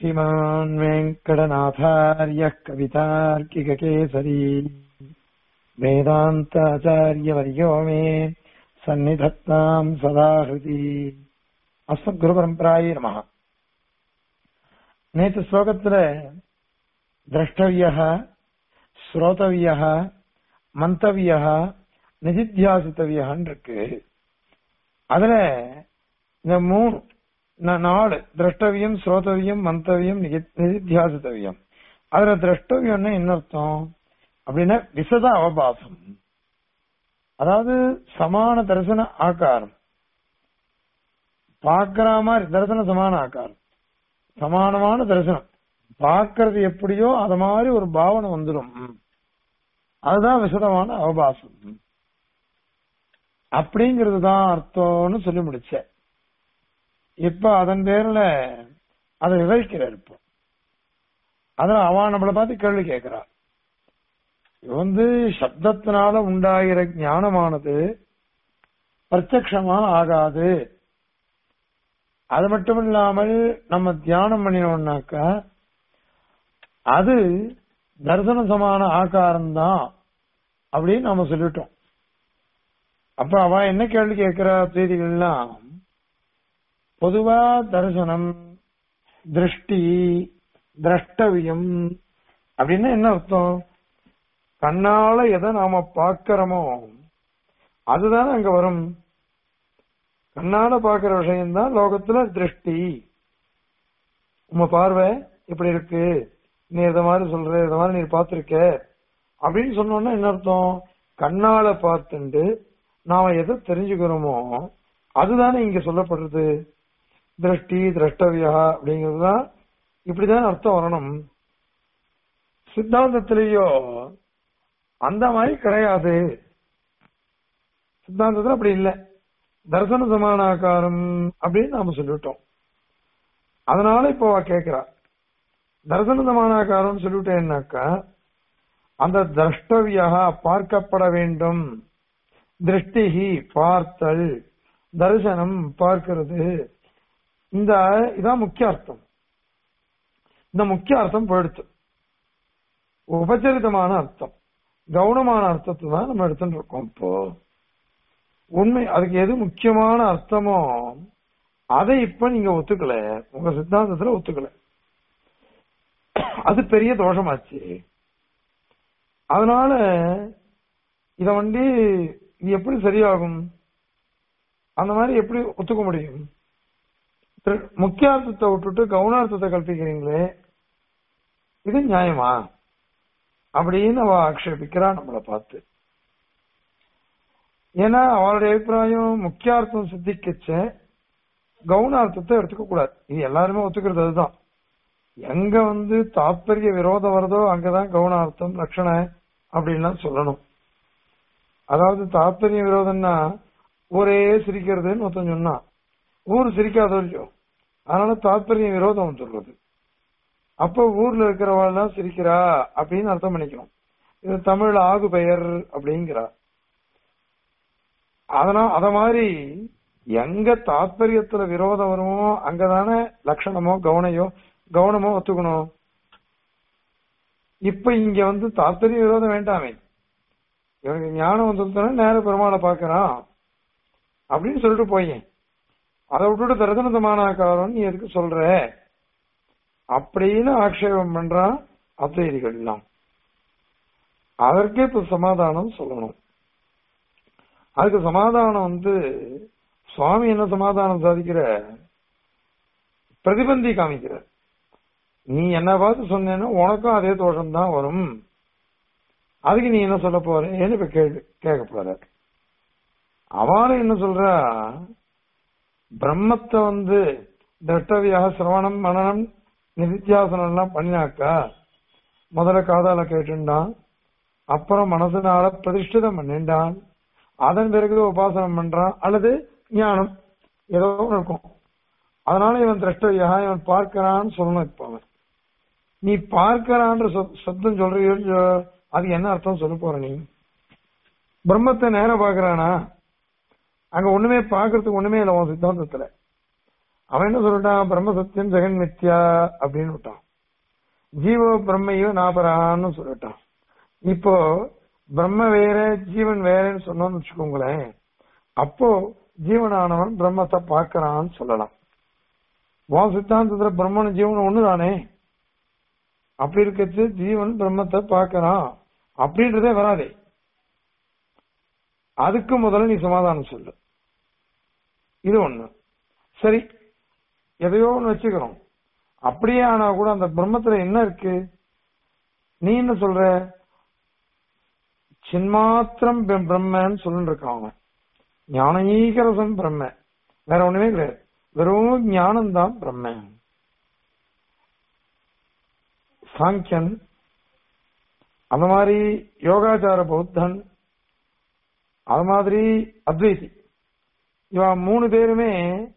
श्रीमान् वेङ्कटनाथार्यः कवितार्किककेसरी वेदान्ताचार्यवर्यो मे सन्निधत्ताम् सदा हृदि அஸ்மத்குருபரம்பராயே நம நேற்று ஸ்லோகத்துல திரஷ்டவிய ஸ்ரோதவிய மந்தவிய நிதித்தியாசித்தவியன்னு இருக்கு அதுல இந்த மூணு ந- நாலு திரஷ்டவியம் ஸ்ரோதவியம் மந்தவியம் நிதி- நிதித்தியாசித்தவியம் அதுல திரஷ்டவியம்னா என்ன அர்த்தம் அப்படின்னா விசத அவபாசம் அதாவது சமான தரிசன ஆகாரம் பார்க்கிற மாதிரி தரிசன சமான ஆகாரம் சமானமான தரிசனம் பார்க்கறது எப்படியோ அது மாதிரி ஒரு பாவனை வந்துடும் அதுதான் விசதமான அவபாசம் அப்படிங்கிறது தான் அர்த்தம்னு சொல்லி முடிச்சேன் இப்ப அதன் பேர்ல அதை விவரிக்கிறார் இப்போ அதுல அவன் நம்மளை பார்த்து கேள்வி கேட்கிறான் இது வந்து சப்தத்தினால உண்டாகிற ஞானமானது பிரத்யக்ஷமா ஆகாது அது மட்டும் இல்லாமல் நம்ம தியானம் பண்ணினோம்னாக்கா அது தரிசன சமான ஆகாரம் தான் அப்படின்னு நாம சொல்லிட்டோம் அப்ப அவ என்ன கேள்வி கேட்கிறா செய்திகள்லாம் பொதுவா தரிசனம் திருஷ்டி திரஷ்டவியம் அப்படின்னா என்ன அர்த்தம் கண்ணால எதை நாம பார்க்கிறோமோ அதுதானே அங்க வரும் கண்ணால பாக்குற விஷயம்தான் லோகத்துல திருஷ்டி உங்க பார்வை இப்படி இருக்கு நீ இத மாதிரி சொல்ற இத மாதிரி நீ பார்த்திருக்க அப்படின்னு சொன்னோன்னா என்ன அர்த்தம் கண்ணால பார்த்துண்டு நாம எதை தெரிஞ்சுக்கிறோமோ அதுதானே இங்க சொல்லப்படுறது திருஷ்டி திரஷ்டவியா அப்படிங்கறதுதான் இப்படிதான் அர்த்தம் வரணும் சித்தாந்தத்திலேயோ அந்த மாதிரி கிடையாது சித்தாந்தத்துல அப்படி இல்லை தர்சன சமானாகாரம் அப்படின்னு நாம சொல்லிவிட்டோம் அதனால இப்போ அவ கேக்குறா தர்சன சமானாகாரம் சொல்லிவிட்டேன்னாக்கா அந்த திரஷ்டவியா பார்க்கப்பட வேண்டும் திருஷ்டிகி பார்த்தல் தரிசனம் பார்க்கிறது இந்த இதான் முக்கிய அர்த்தம் இந்த முக்கிய அர்த்தம் போயிடுச்சு உபச்சரிதமான அர்த்தம் கவுனமான அர்த்தத்தை தான் நம்ம எடுத்துட்டு இருக்கோம் இப்போ உண்மை அதுக்கு எது முக்கியமான அர்த்தமோ அதை இப்ப நீங்க ஒத்துக்கல உங்க சித்தாந்தத்துல ஒத்துக்கல அது பெரிய தோஷமாச்சு அதனால இத வந்து இது எப்படி சரியாகும் அந்த மாதிரி எப்படி ஒத்துக்க முடியும் திரு- முக்கியார்த்தத்தை விட்டுட்டு கவுனார்த்தத்தை கல்பிக்கிறீங்களே இது நியாயமா அப்படின்னு அவ ஆக்ஷேபிக்கிறா நம்மளை பார்த்து ஏன்னா அவளுடைய அபிப்பிராயம் முக்கியார்த்தம் சித்திக்கச்ச கவுனார்த்தத்தை எடுத்துக்க கூடாது இது எல்லாருமே ஒத்துக்கிறது அதுதான் எங்க வந்து தாத்பரிய விரோதம் வருதோ அங்கதான் கவுனார்த்தம் லட்சண அப்படின்லாம் சொல்லணும் அதாவது தாத்பரிய விரோதம்னா ஊரே சிரிக்கிறதுன்னு ஒருத்தன் சொன்னான் ஊர் சிரிக்காதோ இல்லையோ அதனால தாத்பரிய விரோதம் சொல்றது அப்ப ஊர்ல இருக்கிறவாள்லாம் சிரிக்கிறா அப்படின்னு அர்த்தம் பண்ணிக்கணும் இது தமிழ்ல ஆகு பெயர் அப்படிங்கிறா அதனால அத மாதிரி எங்க தாத்பரியத்துல விரோதம் வருமோ அங்கதானே லட்சணமோ கவனையோ கவனமோ ஒத்துக்கணும் இப்ப இங்க வந்து தாத்பரிய விரோதம் வேண்டாமே இவனுக்கு ஞானம் வந்து நேர பெருமாளை பாக்குறான் அப்படின்னு சொல்லிட்டு போயேன் அதை விட்டுட்டு தரிசனதமானாக்காரன் நீ எதுக்கு சொல்ற அப்படின்னு ஆக்ஷேபம் பண்றான் அத்வைதிகள் எல்லாம் அதற்கே இப்ப சமாதானம் சொல்லணும் அதுக்கு சமாதானம் வந்து சுவாமி என்ன சமாதானம் சாதிக்கிற பிரதிபந்தி காமிக்கிற நீ என்ன பார்த்து சொன்னேன்னா உனக்கும் அதே தோஷம் தான் வரும் அதுக்கு நீ என்ன சொல்ல போறேன்னு இப்ப கேள்வி கேட்க போற அவனும் என்ன சொல்றா பிரம்மத்தை வந்து திரட்டவியாக சிரவணம் மனநம் நிதித்தியாசனம் எல்லாம் பண்ணினாக்கா முதல்ல காதால கேட்டுண்டான் அப்புறம் மனசுனால பிரதிஷ்டிதம் பண்ணிண்டான் அதன் பிறகு உபாசனம் பண்றான் அல்லது ஞானம் ஏதோ ஒண்ணு இருக்கும் அதனால இவன் திரஷ்டவியா இவன் பார்க்கிறான்னு சொல்லணும் இப்ப அவன் நீ பார்க்கிறான்ற சொ- சப்தம் சொல்றியோ இல்லையோ, அது என்ன அர்த்தம் சொல்ல போற நீ பிரம்மத்தை நேரம் பாக்குறானா அங்க ஒண்ணுமே பாக்குறதுக்கு ஒண்ணுமே இல்லை உன் சித்தாந்தத்துல அவன் என்ன சொல்லிட்டான் பிரம்ம சத்தியம் ஜெகன் மித்யா அப்படின்னு விட்டான் ஜீவோ பிரம்மையோ நாபரான்னு சொல்லிட்டான் இப்போ பிரம்ம வேற ஜீவன் வேறன்னு சொன்னோம்னு வச்சுக்கோங்களேன் அப்போ ஜீவனானவன் பிரம்மத்தை பார்க்கறான்னு சொல்லலாம் உன் சித்தாந்தத்துல பிரம்மன் ஜீவன் ஒண்ணுதானே அப்படி இருக்கச்சு ஜீவன் பிரம்மத்தை பார்க்கறான் அப்படின்றதே வராதே அதுக்கு முதல்ல நீ சமாதானம் சொல்லு இது ஒண்ணு சரி எதையோ ஒண்ணு வச்சுக்கிறோம் அப்படியே ஆனா கூட அந்த பிரம்மத்துல என்ன இருக்கு நீ என்ன சொல்ற சின்மாத்திரம் பிர- பிரம்மன்னு சொல்லிட்டு இருக்கான் அவன் ஞானீகரசம் பிரம்ம வேற ஒண்ணுமே கிடையாது வெறும் ஞானம் தான் பிரம்ம சாங்கியன் அந்த மாதிரி யோகாச்சார பௌத்தன் அது மாதிரி அத்வைதி இவன் மூணு பேருமே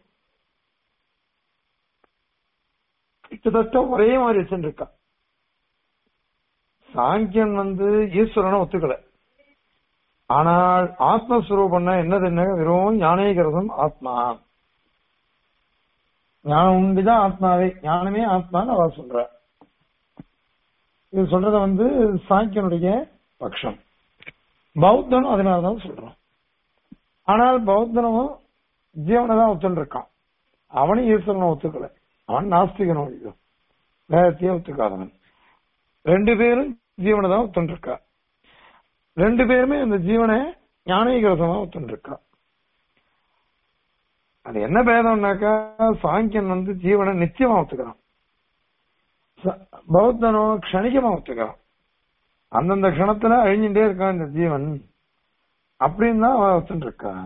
கிட்டத்தட்ட ஒரே மாதிரி வச்சுருக்கா சாங்கியன் வந்து ஈஸ்வரனை ஒத்துக்கல ஆனால் ஆத்மஸ்வரூபம்னா என்னது என்ன வெறும் ஞானேகரதம் ஆத்மா ஞானம் உண்டுதான் ஆத்மாவே ஞானமே ஆத்மான்னு அவ சொல்ற இது சொல்றத வந்து சாங்கியனுடைய பட்சம் பௌத்தனும் அதனாலதான் சொல்றான் ஆனால் பௌத்தனும் ஜீவனை தான் ஒத்துன்னு இருக்கான் அவனும் ஈஸ்வரனை ஒத்துக்கல அவன் நாஸ்திகனும் ஐயோ வேதத்தையே ஒத்துக்காதவன் ரெண்டு பேரும் ஜீவனை தான் ஒத்துன்னு இருக்கா ரெண்டு பேருமே இந்த ஜீவனை ஞானீகரசமா ஒத்துன்னு இருக்கா அது என்ன பேதம்னாக்கா சாங்கியன் வந்து ஜீவனை நிச்சயமா ஒத்துக்கிறான் ச- பௌத்தனோ க்ஷணிகமா ஒத்துக்கிறான் அந்தந்த க்ஷணத்துல அழிஞ்சுட்டே இருக்கான் இந்த ஜீவன் அப்படின்னு தான் அவன் ஒத்துட்டு இருக்கான்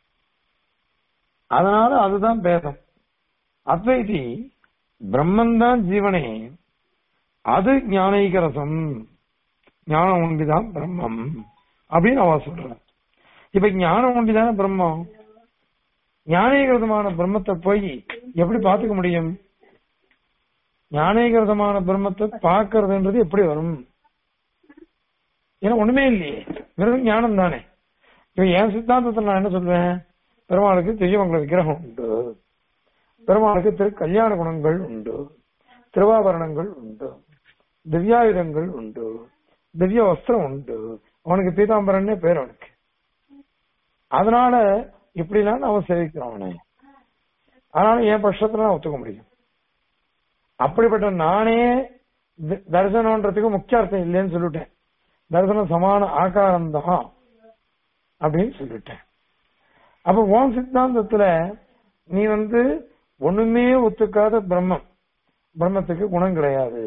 அதனால அதுதான் பேதம் அத்வைதி பிரம்மன் தான் ஜீவனே அது ஞானீகரசம் ஞானம் உண்டிதான் பிரம்மம் அப்படின்னு அவ சொல்ற இப்ப ஞானம் உண்டிதானே பிரம்மம் ஞானீகிருதமான பிரம்மத்தை போய் எப்படி பாத்துக்க முடியும் ஞானீகிருதமான பிரம்மத்தை பார்க்கறதுன்றது எப்படி வரும் ஏன்னா ஒண்ணுமே இல்லையே வெறும் ஞானம் தானே இப்ப என் சித்தாந்தத்துல நான் என்ன சொல்வேன் பெருமாளுக்கு திவ்யமங்கல விக்கிரகம் உண்டு பெருமாளுக்கு திரு கல்யாண குணங்கள் உண்டு திருவாபரணங்கள் உண்டு திவ்யாயுதங்கள் உண்டு திவ்ய வஸ்திரம் உண்டு அவனுக்கு பீதாம்பரன்னே பேர் அவனுக்கு அதனால இப்படிலாம் அவன் சேவிக்கிறான் அவனை அதனால என் பட்சத்துல நான் ஒத்துக்க முடியும் அப்படிப்பட்ட நானே தி- தரிசனம்ன்றதுக்கு முக்கிய அர்த்தம் இல்லைன்னு சொல்லிட்டேன் தரிசனம் சமான ஆகாரம் தான் அப்படின்னு சொல்லிட்டேன் அப்ப உன் சித்தாந்தத்துல நீ வந்து ஒண்ணுமே ஒத்துக்காத பிரம்மம் பிரம்மத்துக்கு குணம் கிடையாது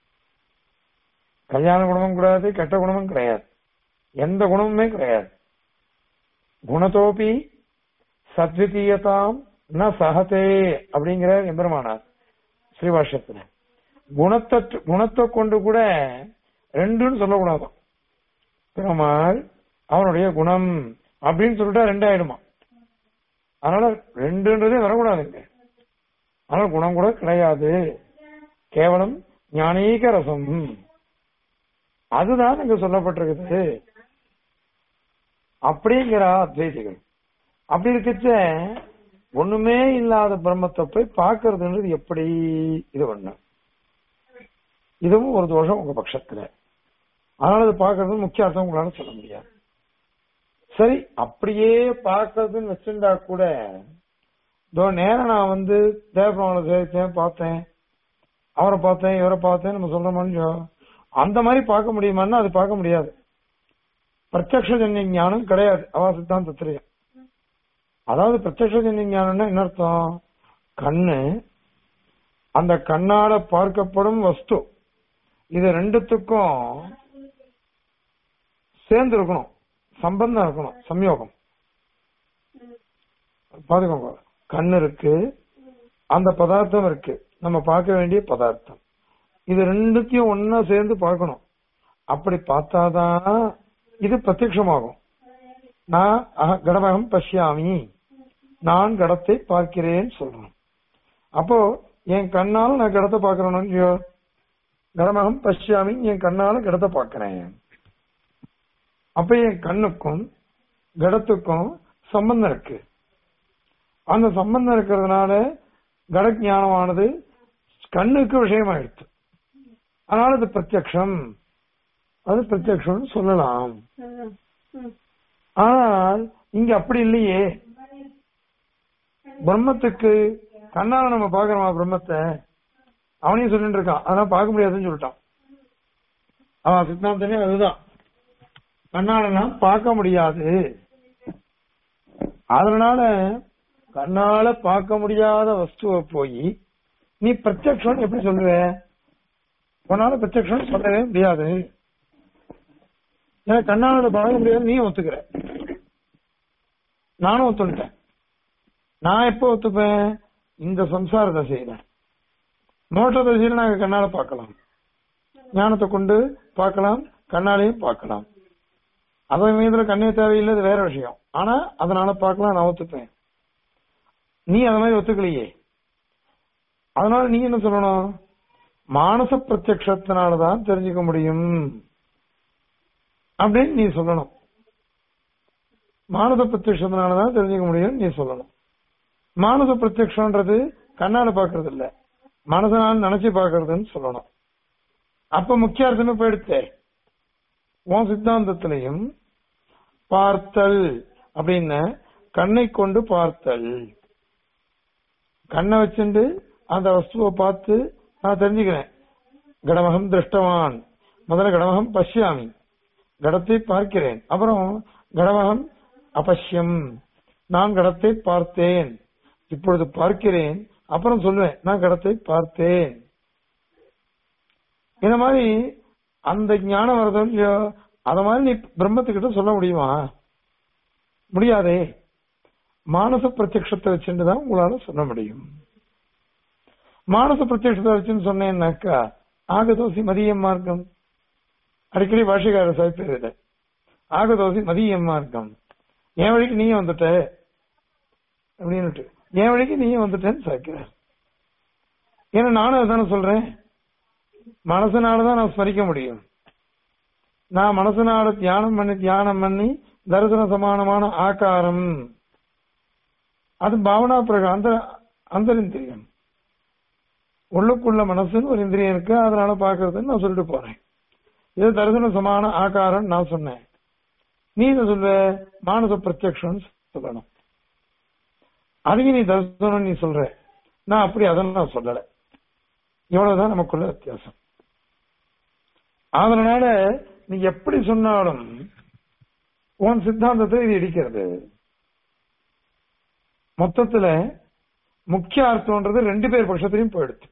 கல்யாண குணமும் கிடையாது கெட்ட குணமும் கிடையாது எந்த குணமுமே கிடையாது குணத்தோப்பி சத்விதீயதாம் ந சகதே அப்படிங்கிற எம்பெருமானார் ஸ்ரீபாஷ்யத்துல குணத்தை குணத்தை கொண்டு கூட ரெண்டுன்னு சொல்லக்கூடாதாம் பெருமாள் அவனுடைய குணம் அப்படின்னு சொல்லிட்டா ரெண்டாயிடுமா அதனால ரெண்டுன்றதே வரக்கூடாதுங்க அதனால குணம் கூட கிடையாது கேவலம் ஞானீக ரசம் அதுதான் இங்க சொல்லப்பட்டிருக்குது அப்படிங்கிறா அத்வைதிகள் அப்படி இருக்கச்ச ஒண்ணுமே இல்லாத பிரம்மத்தை போய் பார்க்கறதுன்றது எப்படி இது ஒண்ணு இதுவும் ஒரு தோஷம் உங்க பட்சத்துல அதனால அது பார்க்கறது முக்கிய அர்த்தம் உங்களால சொல்ல முடியாது சரி அப்படியே பார்க்கறதுன்னு வச்சிருந்தா கூட இதோ நேரம் நான் வந்து தேவபெருமானை சேவித்தேன் பார்த்தேன் அவரை பார்த்தேன் இவரை பார்த்தேன் நம்ம சொல்ற மாதிரி அந்த மாதிரி பார்க்க முடியுமான்னா அது பார்க்க முடியாது பிரத்யக்ஷஜன்ய ஞானம் கிடையாது அவா சித்தாந்தத்திலேயே அதாவது பிரத்யக்ஷஜன்ய ஞானம்னா என்ன அர்த்தம் கண்ணு அந்த கண்ணால பார்க்கப்படும் வஸ்து இது ரெண்டுத்துக்கும் சேர்ந்து இருக்கணும் சம்பந்தம் இருக்கணும் சம்யோகம் பாத்துக்கோங்க கண் இருக்கு அந்த பதார்த்தம் இருக்கு நம்ம பார்க்க வேண்டிய பதார்த்தம் இது ரெண்டுத்தையும் ஒன்னா சேர்ந்து பார்க்கணும் அப்படி பார்த்தாதான் இது பிரத்யட்சமாகும் நான் அஹ- கடமகம் பஷ்யாமி நான் கடத்தை பார்க்கிறேன் சொல்றேன் அப்போ என் கண்ணால நான் கடத்தை பார்க்கறேன்னு இல்லையோ கடமகம் பஷ்யாமி என் கண்ணால கடத்தை பார்க்கிறேன் அப்ப என் கண்ணுக்கும் கடத்துக்கும் சம்பந்தம் இருக்கு அந்த சம்பந்தம் இருக்கிறதுனால கடஞானமானது கண்ணுக்கு விஷயமாயிடுச்சு அதனால அது பிரத்யக்ஷம் அது பிரத்யக்ஷம் சொல்லலாம் ம், ம். ஆனால் இங்க அப்படி இல்லையே பிரம்மத்துக்கு கண்ணால நம்ம பாக்குறோமா பிரம்மத்தை அவனையும் சொல்லிட்டு இருக்கான் அதெல்லாம் பார்க்க முடியாதுன்னு சொல்லிட்டான் அவன் சித்தாந்தமே அதுதான் கண்ணாலலாம் பார்க்க முடியாது அதனால கண்ணால பார்க்க முடியாத வஸ்துவை போய் நீ பிரத்யக்ஷம் எப்படி சொல்லுவ உன்னால பிரத்யக்ஷம் சொல்லவே முடியாது ஏன்னா கண்ணால பார்க்க முடியாது நீ ஒத்துக்கிற நானும் ஒத்துக்கிட்டேன் நான் எப்போ ஒத்துப்பேன் இந்த சம்சார தசையில மோட்ட தசையில நாங்க கண்ணால பார்க்கலாம் ஞானத்தை கொண்டு பார்க்கலாம் கண்ணாலையும் பார்க்கலாம் அதன் மீதுல கண்ணே தேவையில்லை அது வேற விஷயம் ஆனா அதனால பார்க்கலாம் நான் ஒத்துப்பேன் நீ அத மாதிரி ஒத்துக்கலையே அதனால நீ என்ன சொல்லணும் மானச பிரத்யக்ஷத்தினாலதான் தெரிஞ்சுக்க முடியும் அப்படின்னு நீ சொல்லணும் மானச பிரத்யக்ஷத்தினாலதான் தெரிஞ்சுக்க முடியும் நீ சொல்லணும் மானச பிரத்யக்ஷன்றது கண்ணால பாக்குறது இல்ல மனசனால நினைச்சு பாக்குறதுன்னு சொல்லணும் அப்ப முக்கிய அர்த்தமே போயிடுத்தே உன் சித்தாந்தத்திலையும் பார்த்தல் அப்படின்னு கண்ணை கொண்டு பார்த்தல் கண்ணை வச்சுண்டு அந்த வஸ்துவை பார்த்து நான் தெரிஞ்சுக்கிறேன் கடமகம் திருஷ்டவான் முதல்ல கடமகம் பஷ்யாமி கடத்தை பார்க்கிறேன் அப்புறம் கடமகம் அபஷ்யம் நான் கடத்தை பார்த்தேன் இப்பொழுது பார்க்கிறேன் அப்புறம் சொல்லுவேன் நான் கடத்தை பார்த்தேன் இந்த மாதிரி அந்த ஞானம் வருதோ இல்லையோ அத மாதிரி நீ பிரம்மத்துக்கிட்ட சொல்ல முடியுமா முடியாதே மானச பிரத்யக்ஷத்தை வச்சுட்டு தான் உங்களால சொல்ல முடியும் மானச பிரத்யக்ஷத்தை வச்சுன்னு சொன்னேன்னாக்கா ஆகதோசி மதிய மார்க்கம் அடிக்கடி பாஷைக்கார சாய்ப்பேர் ஆகதோசி மதிய மார்க்கம் என் வழிக்கு நீயும் வந்துட்ட அப்படின்னுட்டு என் வழிக்கு நீயும் வந்துட்டேன்னு சாய்க்கிறார் ஏன்னா நானும் அதுதானே சொல்றேன் மனசனாலதான் நான் ஸ்மரிக்க முடியும் நான் மனசனால தியானம் பண்ணி தியானம் பண்ணி தரிசன சமானமான ஆகாரம் அது பாவனா பிரகம் அந்த அந்தரிந்திரியம் உள்ளுக்குள்ள மனசுன்னு ஒரு இந்திரியம் இருக்கு அதனால பாக்குறதுன்னு நான் சொல்லிட்டு போறேன் இது தரிசன சமான ஆகாரம் நான் சொன்னேன் நீ என்ன சொல்வ மானச பிரத்யக்ஷம் சொல்லணும் அதையும் நீ தரிசனம் நீ சொல்ற நான் அப்படி அதெல்லாம் நான் சொல்லல இவ்வளவுதான் நமக்குள்ள வித்தியாசம் அதனால நீ எப்படி சொன்னாலும் உன் சித்தாந்தத்தை இது இடிக்கிறது மொத்தத்துல முக்கிய அர்த்தம்ன்றது ரெண்டு பேர் பட்சத்திலையும் போயிடுச்சு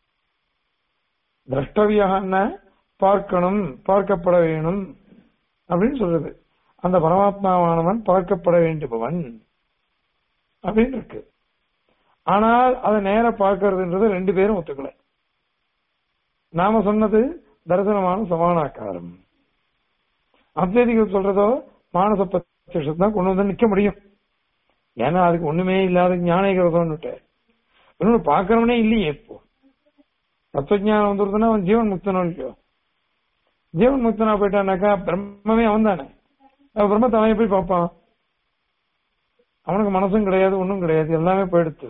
திரஷ்டவியான பார்க்கணும் பார்க்கப்பட வேணும் அப்படின்னு சொல்றது அந்த பரமாத்மாவானவன் பார்க்கப்பட வேண்டுபவன் அப்படின்னு இருக்கு ஆனால் அதை நேர பார்க்கறதுன்றது ரெண்டு பேரும் ஒத்துக்கல நாம சொன்னது தரிசனமான சமானாக்காரம் அத்வைதிகள் சொல்றதோ மானச பிரத்யட்சத்தை தான் கொண்டு வந்து நிக்க முடியும் ஏன்னா அதுக்கு ஒண்ணுமே இல்லாத ஞானகிறதோன்னுட்டு இன்னொன்று பாக்குறவனே இல்லையே இப்போ தத்துவஞானம் வந்துருதுன்னா அவன் ஜீவன் முக்தனோ இல்லையோ ஜீவன் முக்தனா போயிட்டானாக்கா பிரம்மமே அவன் தானே அவன் பிரம்மத்தை அவன் எப்படி பார்ப்பான் அவனுக்கு மனசும் கிடையாது ஒண்ணும் கிடையாது எல்லாமே போயிடுத்து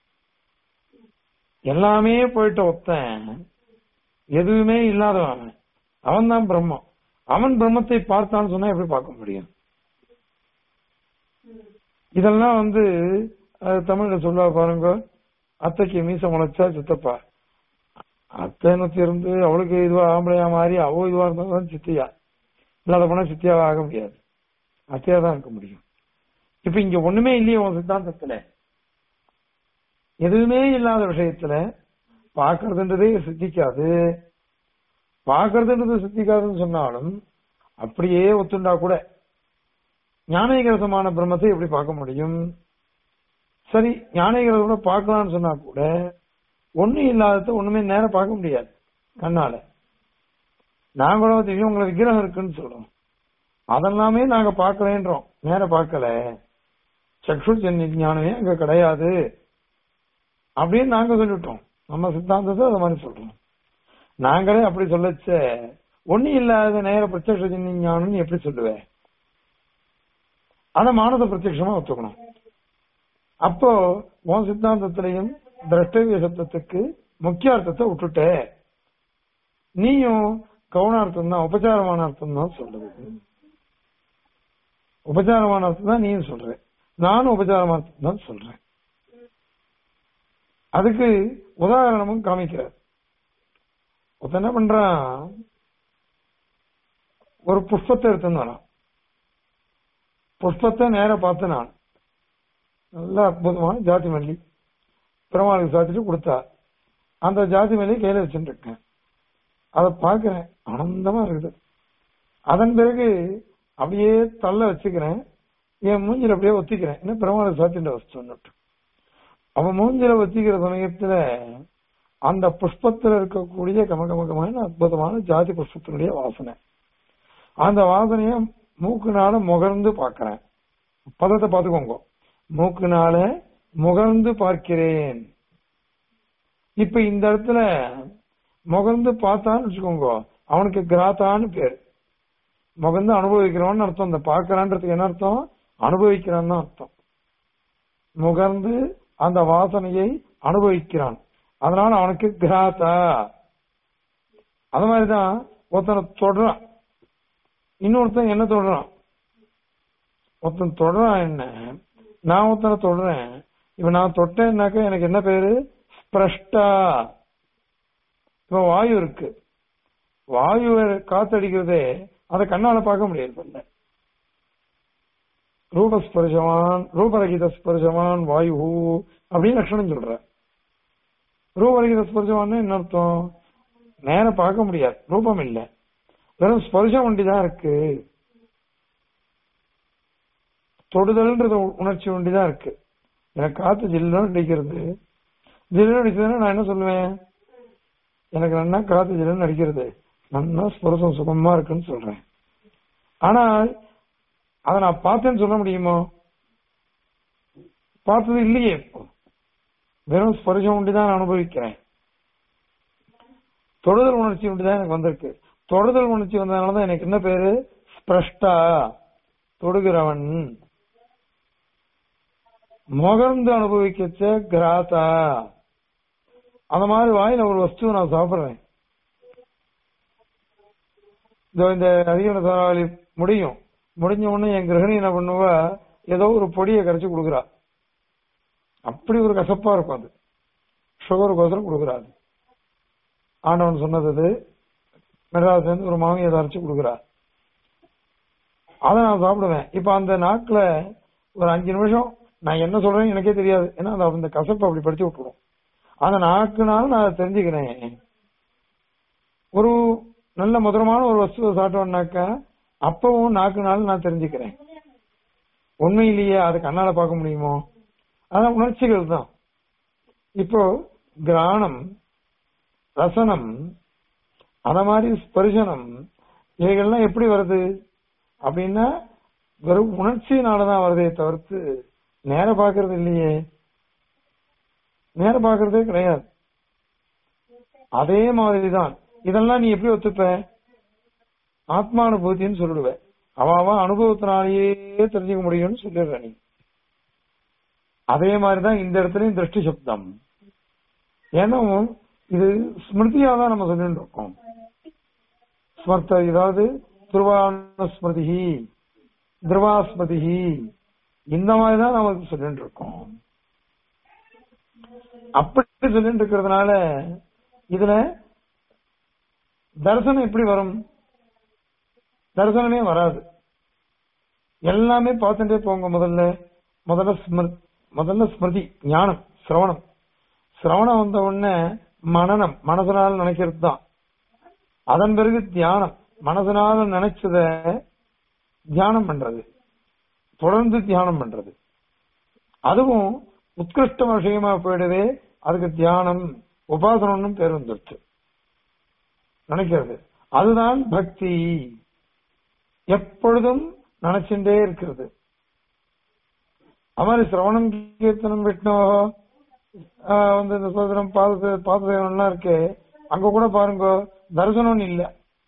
எல்லாமே போயிட்ட ஒத்தன் எதுவுமே இல்லாதவன் அவன் அவன் தான் பிரம்மம் அவன் பிரம்மத்தை பார்த்தான்னு சொன்னா எப்படி பார்க்க முடியும் இதெல்லாம் வந்து அஹ், தமிழ்ல சொல்ல பாருங்க அத்தைக்கு மீச முளைச்சா சித்தப்பா அத்தைன்னு இருந்து அவளுக்கு இதுவா ஆம்பளையா மாறி அவ இதுவா இருந்தாதான் சித்தியா இல்லாத போனா சித்தியாவா ஆக முடியாது அத்தையா தான் இருக்க முடியும் இப்ப இங்க ஒண்ணுமே இல்லையே உன் சித்தாந்தத்துல எதுவுமே இல்லாத விஷயத்துல பாக்குறதுன்றதே சித்திக்காது பாக்குறதுன்றது சித்திக்காதுன்னு சொன்னாலும் அப்படியே ஒத்துண்டா கூட ஞானேகரசமான பிரம்மத்தை எப்படி பார்க்க முடியும் சரி ஞானேகரசம் கூட பார்க்கலாம்னு சொன்னா கூட ஒண்ணும் இல்லாதத ஒண்ணுமே நேரம் பார்க்க முடியாது கண்ணால நாங்களும் தெரியும் உங்களை விக்கிரகம் இருக்குன்னு சொல்றோம் அதெல்லாமே நாங்க பார்க்கலன்றோம் நேர பார்க்கல சக்ஷு ஜன்னி ஞானமே அங்க கிடையாது அப்படின்னு நாங்க சொல்லிட்டோம் நம்ம சித்தாந்தத்தை அது மாதிரி சொல்றோம் நாங்களே அப்படி சொல்லச்ச ஒண்ணு இல்லாத நேர பிரத்யக்ஷ ஜன்னி ஞானம் நீ எப்படி சொல்லுவேன் அத மானத பிரத்யட்சமா ஒத்துக்கணும் அப்போ உன் சித்தாந்தத்திலையும் திரஷ்டவிய சப்தத்துக்கு முக்கிய அர்த்தத்தை விட்டுட்ட நீயும் கவுனார்த்தம் தான் உபச்சாரமான அர்த்தம் தான் சொல்றது உபச்சாரமான அர்த்தம் தான் நீயும் சொல்ற நானும் உபச்சாரமான அர்த்தம் தான் சொல்றேன் அதுக்கு உதாரணமும் காமிக்கிறார் ஒருத்தன் என்ன பண்றான் ஒரு புஷ்பத்தை எடுத்துருந்தான் புஷ்பத்தை நேர பார்த்து நான் நல்ல அற்புதமான ஜாதி மல்லி பெருமாளுக்கு சாத்திட்டு கொடுத்தா அந்த ஜாதி மல்லியை கையில வச்சுட்டு இருக்கேன் அதை பார்க்கிறேன் ஆனந்தமா இருக்குது அதன் பிறகு அப்படியே தள்ள வச்சுக்கிறேன் என் மூஞ்சில அப்படியே ஒத்திக்கிறேன் என்ன பெருமாளுக்கு சாத்திட்டு வச்சுட்டு அவன் மூஞ்சில வச்சுக்கிற சமயத்துல அந்த புஷ்பத்துல இருக்கக்கூடிய கமகமகமான அற்புதமான ஜாதி புஷ்பத்தினுடைய வாசனை அந்த வாசனைய மூக்குனால முகர்ந்து பார்க்கிறேன் பதத்தை பார்த்துக்கோங்க மூக்குனால முகர்ந்து பார்க்கிறேன் இப்ப இந்த இடத்துல முகர்ந்து பார்த்தான்னு வச்சுக்கோங்க அவனுக்கு கிராத்தான்னு பேர் முகர்ந்து அனுபவிக்கிறவன் அர்த்தம் இந்த பார்க்கறான்றதுக்கு என்ன அர்த்தம் அனுபவிக்கிறான்னு அர்த்தம் முகர்ந்து அந்த வாசனையை அனுபவிக்கிறான் அதனால அவனுக்கு கிராத்தா அது மாதிரிதான் ஒருத்தனை தொடரான் இன்னொருத்தன் என்ன தொடரான் ஒருத்தன் தொடரான் என்ன நான் ஒருத்தனை தொடறேன் இப்ப நான் தொட்டேன்னாக்க எனக்கு என்ன பேரு ஸ்பிரஷ்டா இப்ப வாயு இருக்கு வாயு காத்தடிக்கிறதே அதை கண்ணால பார்க்க முடியாது இல்ல ரூபஸ்பர்சமான் ரூபரகித ஸ்பர்சமான் வாயு அப்படின்னு லட்சணம் சொல்ற ரூபரகித ஸ்பர்சமான் என்ன அர்த்தம் நேரம் பார்க்க முடியாது ரூபம் இல்ல வெறும் ஸ்பர்சம் ஒண்டிதான் இருக்கு தொடுதல்ன்றது உணர்ச்சி ஒண்டிதான் இருக்கு எனக்கு காத்து ஜில்லுன்னு அடிக்கிறது ஜில்லுன்னு அடிச்சதுன்னா நான் என்ன சொல்லுவேன் எனக்கு நல்லா காத்து ஜில்லுன்னு அடிக்கிறது நல்லா ஸ்பர்சம் சுகமா இருக்குன்னு சொல்றேன் ஆனா அதை நான் பார்த்தேன்னு சொல்ல முடியுமோ பார்த்தது இல்லையே இப்போ வெறும் ஸ்பர்சம் ஒண்டிதான் நான் அனுபவிக்கிறேன் தொடுதல் உணர்ச்சி ஒண்டிதான் எனக்கு வந்திருக்கு தொடுதல் உணர்ச்சி வந்ததுனாலதான் எனக்கு என்ன பேரு ஸ்பிரஷ்டா தொடுகிறவன் முகர்ந்து அனுபவிக்கச்ச கிராத்தா அந்த மாதிரி வாயில ஒரு வஸ்துவை நான் சாப்பிடுறேன் இதோ இந்த அதிகரண சராவளி முடியும் முடிஞ்ச உடனே என் கிரகணி என்ன பண்ணுவா ஏதோ ஒரு பொடியை கரைச்சு கொடுக்குறா அப்படி ஒரு கசப்பா இருக்கும் அது சுகருக்கோசரம் கொடுக்குறாரு ஆண்டவன் சொன்னது அது மெட்ராஸ் இருந்து ஒரு மாமியை அரைச்சு கொடுக்குறா அதை நான் சாப்பிடுவேன் இப்ப அந்த நாக்குல ஒரு அஞ்சு நிமிஷம் நான் என்ன சொல்றேன்னு எனக்கே தெரியாது ஏன்னா அந்த அந்த கசப்பை அப்படி படிச்சு விட்டுரும் அந்த நாக்குனால நான் அதை தெரிஞ்சுக்கிறேன் ஒரு நல்ல மதுரமான ஒரு வஸ்துவை சாப்பிட்டோம்னாக்கா அப்பவும் நாக்குனால நான் தெரிஞ்சுக்கிறேன் உண்மையிலேயே அது கண்ணால பார்க்க முடியுமோ அதான் உணர்ச்சிகள் தான் இப்போ கிராணம் ரசனம் அத மாதிரி ஸ்பர்சனம் இவைகள்லாம் எப்படி வருது அப்படின்னா வெறும் உணர்ச்சியினாலதான் வருதே தவிர்த்து நேர பாக்குறது இல்லையே நேர பாக்குறதே கிடையாது அதே மாதிரிதான் இதெல்லாம் நீ எப்படி ஒத்துப்ப ஆத்மானுபூத்தின்னு சொல்லிடுவ அவ அனுபவத்தினாலேயே தெரிஞ்சுக்க முடியும்னு சொல்லிடுற நீ அதே மாதிரிதான் இந்த இடத்துலயும் திருஷ்டி சப்தம் ஏன்னா இது ஸ்மிருதியா தான் நம்ம சொல்லிட்டு இருக்கோம் ஸ்மர்த்த ஏதாவது துருவானுஸ்மிருதி திருவாஸ்மதி இந்த மாதிரி தான் நமக்கு சொல்லிட்டு இருக்கோம் அப்படி சொல்லிட்டு இருக்கிறதுனால இதுல தரிசனம் எப்படி வரும் தரிசனமே வராது எல்லாமே பார்த்துட்டே போங்க முதல்ல முதல்ல ஸ்மிருதி முதல்ல ஸ்மிருதி ஞானம் சிரவணம் சிரவணம் வந்த உடனே மனநம் மனசனால நினைக்கிறது தான் அதன் பிறகு தியானம் மனசனால நினைச்சத தியானம் பண்றது தொடர்ந்து தியானம் பண்றது அதுவும் உத்கிருஷ்ட விஷயமா போயிடவே அதுக்கு தியானம் உபாசனம்னு பேர் வந்துருச்சு நினைக்கிறது அதுதான் பக்தி எப்பொழுதும் நினைச்சுட்டே இருக்கிறது அமாரி சிரவணம் கீர்த்தனம் விஷ்ணோ வந்து இந்த சோதனம் பாத பாதசேவனம்லாம் இருக்கு அங்க கூட பாருங்க தரிசனம்னு இல்ல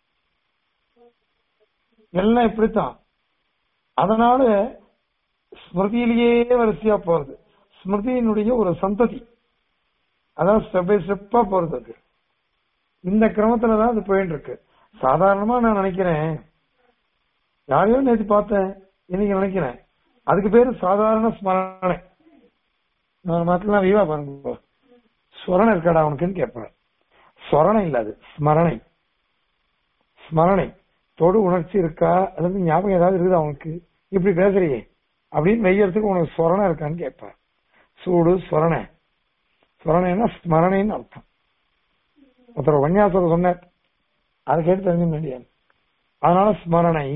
எல்லாம் இப்படித்தான் அதனால ஸ்மிருதியிலேயே வரிசையா போறது ஸ்மிருதியினுடைய ஒரு சந்ததி அதான் ஸ்டெப் பை ஸ்டெப்பா போறது அது இந்த கிரமத்துல தான் அது போயிட்டு இருக்கு சாதாரணமா நான் நினைக்கிறேன் யாரையோ நேற்று பார்த்தேன் இன்னைக்கு நினைக்கிறேன் அதுக்கு பேரு சாதாரண ஸ்மரணை நான் மாத்தலாம் வீவா பாருங்க ஸ்வரணை இருக்காடா அவனுக்குன்னு கேட்பேன் ஸ்வரணை இல்ல அது ஸ்மரணை ஸ்மரணை தொடு உணர்ச்சி இருக்கா அல்லது ஞாபகம் ஏதாவது இருக்குதா அவனுக்கு இப்படி பேசுறியே அப்படின்னு வெய்யறதுக்கு உனக்கு ஸ்வரணை இருக்கான்னு கேட்பேன் சூடு ஸ்வரணை ஸ்மரணைன்னா ஸ்மரணைன்னு அர்த்தம் ஒருத்தர் உபன்யாசத்தை சொன்னார் அதை கேட்டு தெரிஞ்சு வேண்டியது அதனால ஸ்மரணை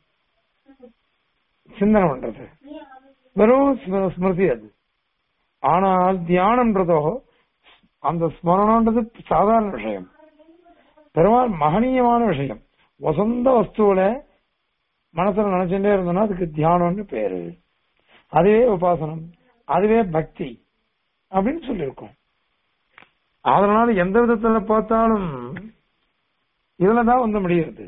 சிந்தனை பண்றது வெறும் ஸ்ம- ஸ்மிருதி அது ஆனால் தியானம்ன்றதோ அந்த ஸ்மரணன்றது சாதாரண விஷயம் பெருமாள் மகனீயமான விஷயம் வசந்த வஸ்துவில மனசுல நினைச்சுட்டே இருந்தோம்னா அதுக்கு தியானம்னு பேரு அதுவே உபாசனம் அதுவே பக்தி அப்படின்னு சொல்லியிருக்கோம் அதனால எந்த விதத்துல பார்த்தாலும் இதுலதான் வந்து முடிகிறது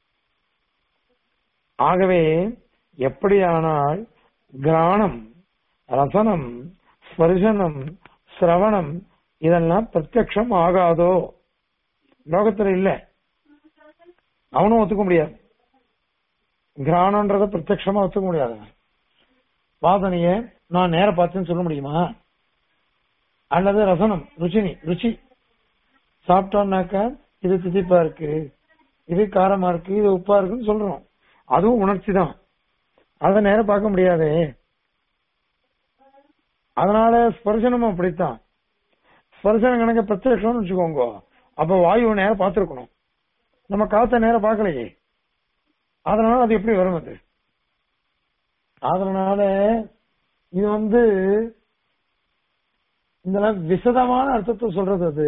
ஆகவே எப்படியானால் கிராணம் ரசனம் ஸ்பர்சனம் சிரவணம் இதெல்லாம் பிரத்யக்ஷம் ஆகாதோ லோகத்துல இல்ல அவனும் ஒத்துக்க முடியாது கிராணம்ன்றத பிரத்யக்ஷமா ஒத்துக்க முடியாது வாசனைய நான் நேர பார்த்தேன்னு சொல்ல முடியுமா அல்லது ரசனம் ருச்சினி ருச்சி சாப்பிட்டோம்னாக்கா இது திதிப்பா இருக்கு இது காரமா இருக்கு இது உப்பா இருக்குன்னு சொல்றோம் அதுவும் உணர்ச்சி தான் அதை நேரம் பார்க்க முடியாதே அதனால ஸ்பர்சனமும் அப்படித்தான் ஸ்பர்சனம் கணக்க பிரத்யக்ஷம்னு வச்சுக்கோங்க அப்ப வாயுவை நேரம் பார்த்திருக்கணும் நம்ம காத்த நேரம் பார்க்கலையே அதனால அது எப்படி வரும் அது அதனால இது வந்து இந்த விசதமான அர்த்தத்தை சொல்றது அது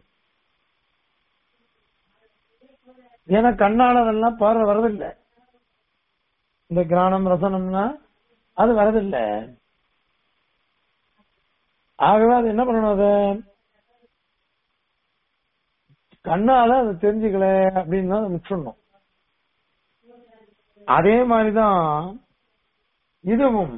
ஏன்னா கண்ணால அதெல்லாம் பார்வை வரதில்லை இந்த கிராணம் ரசனம்னா அது வரதில்லை ஆகவே அது என்ன பண்ணணும் அது கண்ணால அதை தெரிஞ்சுக்கல அப்படின்னு தான் விட்டுறணும் அதே மாதிரிதான் இதுவும்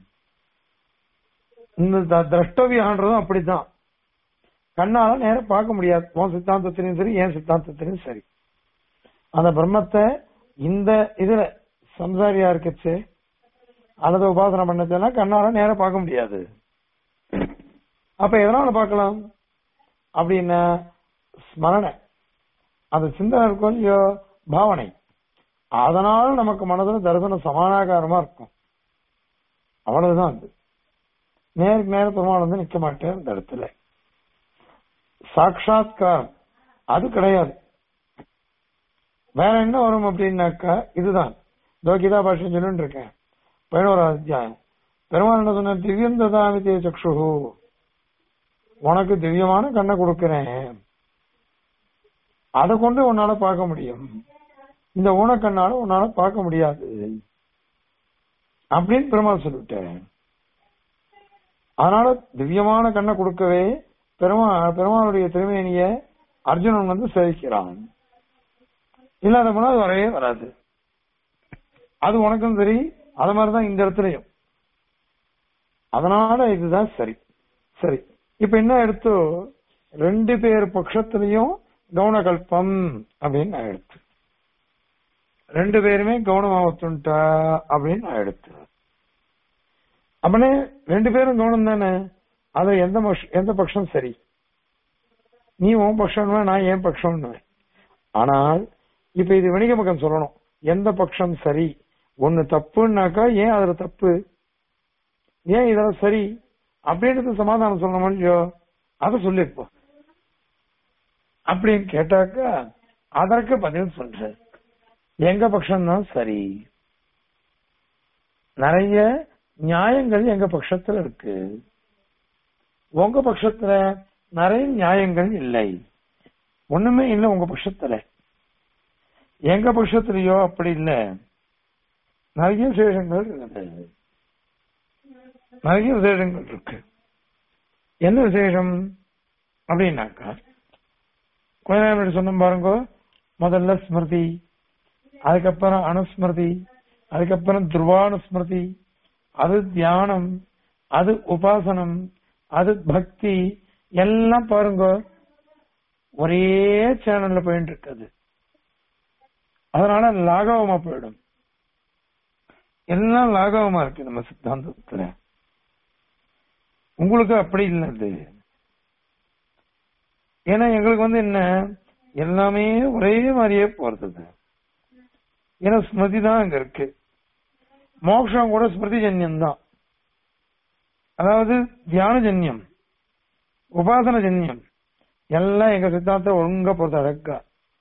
இந்த த- திரஷ்டவியான்றதும் அப்படித்தான் கண்ணால நேரம் பார்க்க முடியாது உன் சித்தாந்தத்திலையும் சரி என் சித்தாந்தத்திலையும் சரி அந்த பிரம்மத்தை இந்த இதுல சம்சாரியா இருக்கச்சு அல்லது உபாசனை பண்ணதெல்லாம் கண்ணால நேரம் பார்க்க முடியாது அப்ப எதனால பார்க்கலாம் அப்படின்னா ஸ்மரணை அந்த சிந்தனை இருக்கும் இல்லையோ பாவனை அதனால நமக்கு மனதுல தரிசனம் சமானாகாரமா இருக்கும் அவ்வளவுதான் அது நேருக்கு நேர பெருமாள் வந்து நிக்க மாட்டேன் அந்த இடத்துல சாட்சாத்காரம் அது கிடையாது வேற என்ன வரும் அப்படின்னாக்கா இதுதான் இதோ கீதா பாஷ்யம் சொல்லிட்டு இருக்கேன் பதினோராவது அத்தியாயம் பெருமாள் என்ன சொன்ன திவ்யம் ததாமிதே சக்ஷு உனக்கு திவ்யமான கண்ணை கொடுக்கிறேன் அதை கொண்டு உன்னால பார்க்க முடியும் இந்த ஊனக்கண்ணால உன்னால பார்க்க முடியாது அப்படின்னு பெருமாள் சொல்லிவிட்டேன் அதனால திவ்யமான கண்ணை கொடுக்கவே பெருமா பெருமாளுடைய திருமேனிய அர்ஜுனன் வந்து சேவிக்கிறான் இல்லாத போனா அது வரவே வராது அது உனக்கும் சரி அது மாதிரிதான் இந்த இடத்துலயும் அதனால இதுதான் சரி சரி இப்ப என்ன எடுத்து ரெண்டு பேர் பட்சத்திலையும் கவுனகல்பம் அப்படின்னு நான் எடுத்து ரெண்டு பேருமே கவனமாவத்துண்டா அப்படின்னு நான் எடுத்து அப்பனே ரெண்டு பேரும் கவனம் தானே அதுல எந்த பக்ஷ- எந்த பட்சம் சரி நீ உன் பட்சம் நான் என் பட்சம் ஆனால் இப்ப இது வணிக பக்கம் சொல்லணும் எந்த பட்சம் சரி ஒண்ணு தப்புன்னாக்கா ஏன் அதுல தப்பு ஏன் இதுல சரி அப்படின்றது சமாதானம் சொல்லணும் இல்லையோ அதை சொல்லிருப்போம் அப்படின்னு கேட்டாக்கா அதற்கு பதில் சொல்றேன் எங்க பட்சம்தான் சரி நிறைய நியாயங்கள் எங்க பட்சத்துல இருக்கு உங்க பட்சத்துல நிறைய நியாயங்கள் இல்லை ஒண்ணுமே இல்லை உங்க பட்சத்துல எங்க பட்சத்திலயோ அப்படி இல்லை நிறைய விசேஷங்கள் இருக்குது நிறைய விசேஷங்கள் இருக்கு என்ன விசேஷம் அப்படின்னாக்கா கொஞ்ச நேரம் முன்னாடி சொன்னோம் பாருங்க முதல்ல ஸ்மிருதி அதுக்கப்புறம் அனுஸ்மிருதி அதுக்கப்புறம் துருவானுஸ்மிருதி அது தியானம் அது உபாசனம் அது பக்தி எல்லாம் பாருங்க ஒரே சேனல்ல போயிட்டு இருக்குது அதனால லாகவமா போயிடும் எல்லாம் லாகவமா இருக்கு நம்ம சித்தாந்தத்துல உங்களுக்கு அப்படி இல்லை அது ஏன்னா எங்களுக்கு வந்து என்ன எல்லாமே ஒரே மாதிரியே போறது ஏன்னா ஸ்மிருதி தான் அங்க இருக்கு மோக்ஷம் கூட ஸ்மிருதி ஜன்யம் தான் அதாவது தியான ஜன்யம் உபாசன ஜன்யம் எல்லாம் எங்க சித்தாந்தத்தை ஒழுங்கா பொறுத்த அழகா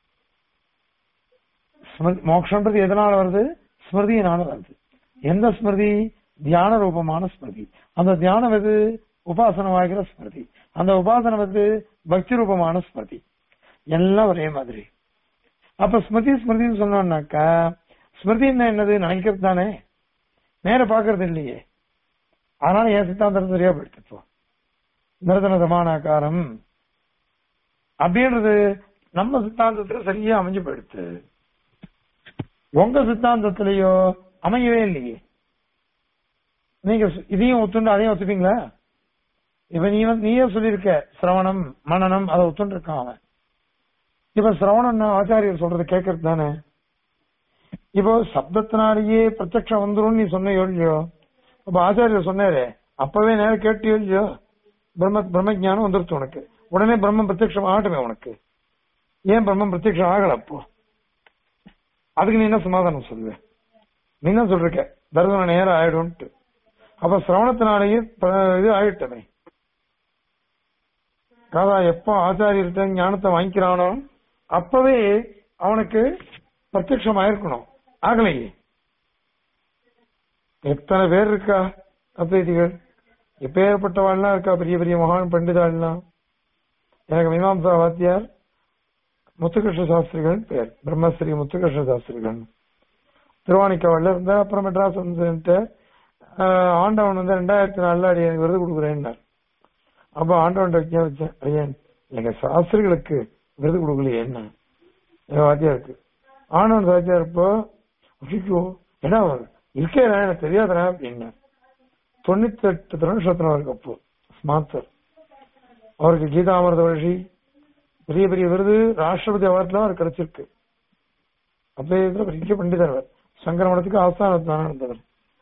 ஸ்மிருதி மோக்ஷன்றது எதனால வருது ஸ்மிருதியினால வருது எந்த ஸ்மிருதி தியான ரூபமான ஸ்மிருதி அந்த தியானம் எது உபாசனமாகிற ஸ்மிருதி அந்த உபாசனம் எது பக்தி ரூபமான ஸ்மிருதி எல்லாம் ஒரே மாதிரி அப்ப ஸ்மிருதி ஸ்மிருதின்னு சொன்னோம்னாக்கா ஸ்மிருதின்னா என்னது நினைக்கிறது தானே நேர பாக்குறது இல்லையே அதனால என் சித்தாந்தம் சரியா போயிடுச்சு நிரதன சமானாக்காரம் அப்படின்றது நம்ம சித்தாந்தத்துல சரியா அமைஞ்சு போயிடுச்சு உங்க சித்தாந்தத்திலேயோ அமையவே இல்லையே நீங்க சு- இதையும் ஒத்துண்டு அதையும் ஒத்துப்பீங்களா இப்ப நீ வந்து நீயே சொல்லியிருக்க சிரவணம் மனநம் அதை ஒத்துண்டு இருக்கான் அவன் இப்ப சிரவணம் ஆச்சாரியர் சொல்றது கேட்கறது தானே இப்போ சப்தத்தினாலேயே பிரத்யக்ஷம் வந்துரும் நீ சொன்ன இல்லையோ அப்ப ஆச்சாரியர் சொன்னாரே அப்பவே நேரம் கேட்டியோ இல்லையோ பிரம்ம பிரம்ம ஞானம் வந்துருச்சு உனக்கு உடனே பிரம்மம் பிரத்யக்ஷம் ஆகட்டுமே உனக்கு ஏன் பிரம்மம் பிரத்யக்ஷம் ஆகல அப்போ அதுக்கு நீ என்ன சமாதானம் சொல்லுவ நீ என்ன சொல்றிருக்க தரிசனம் நேரம் ஆயிடும்ட்டு அப்ப சிரவணத்தினாலேயே ப- இது ஆயிட்டமே காதா எப்போ ஆச்சாரியர்கிட்ட ஞானத்தை வாங்கிக்கிறானோ அப்பவே அவனுக்கு பிரத்யக்ஷம் ஆயிருக்கணும் ஆகலையே எத்தனை பேர் இருக்கா அத்வைதிகள் எப்பேற்பட்டவாள்லாம் இருக்கா பெரிய பெரிய மகான் பண்டிதாள்லாம் எனக்கு மீமாம்சா வாத்தியார் முத்துகிருஷ்ண சாஸ்திரிகள் பேர் பிரம்மஸ்ரீ முத்துகிருஷ்ண சாஸ்திரிகள் திருவாணிக்காவல்ல இருந்தா அப்புறம் மெட்ராஸ் வந்து ஆண்டவன் வந்து ரெண்டாயிரத்தி நாலுல அடி எனக்கு விருது கொடுக்குறேன்னார் அப்ப ஆண்டவன் வைக்க வச்சேன் ஐயன் எங்க சாஸ்திரிகளுக்கு விருது கொடுக்கலையே என்ன எங்க வாத்தியாருக்கு ஆண்டவன் வாத்தியார் இப்போ ஐயோ என்ன இருக்கே எனக்கு தெரியாதரா அப்படின்னா தொண்ணூத்தி எட்டு திருநட்சத்திரம் அவருக்கு அப்போ ஸ்மாத்தர் அவருக்கு கீதாமிரத வழி பெரிய பெரிய விருது ராஷ்டிரபதி அவார்ட்லாம் அவருக்கு கிடைச்சிருக்கு அப்படியே இதுல பெரிய பண்டிதர் அவர் சங்கர மடத்துக்கு ஆஸ்தானத்தான இருந்தவர்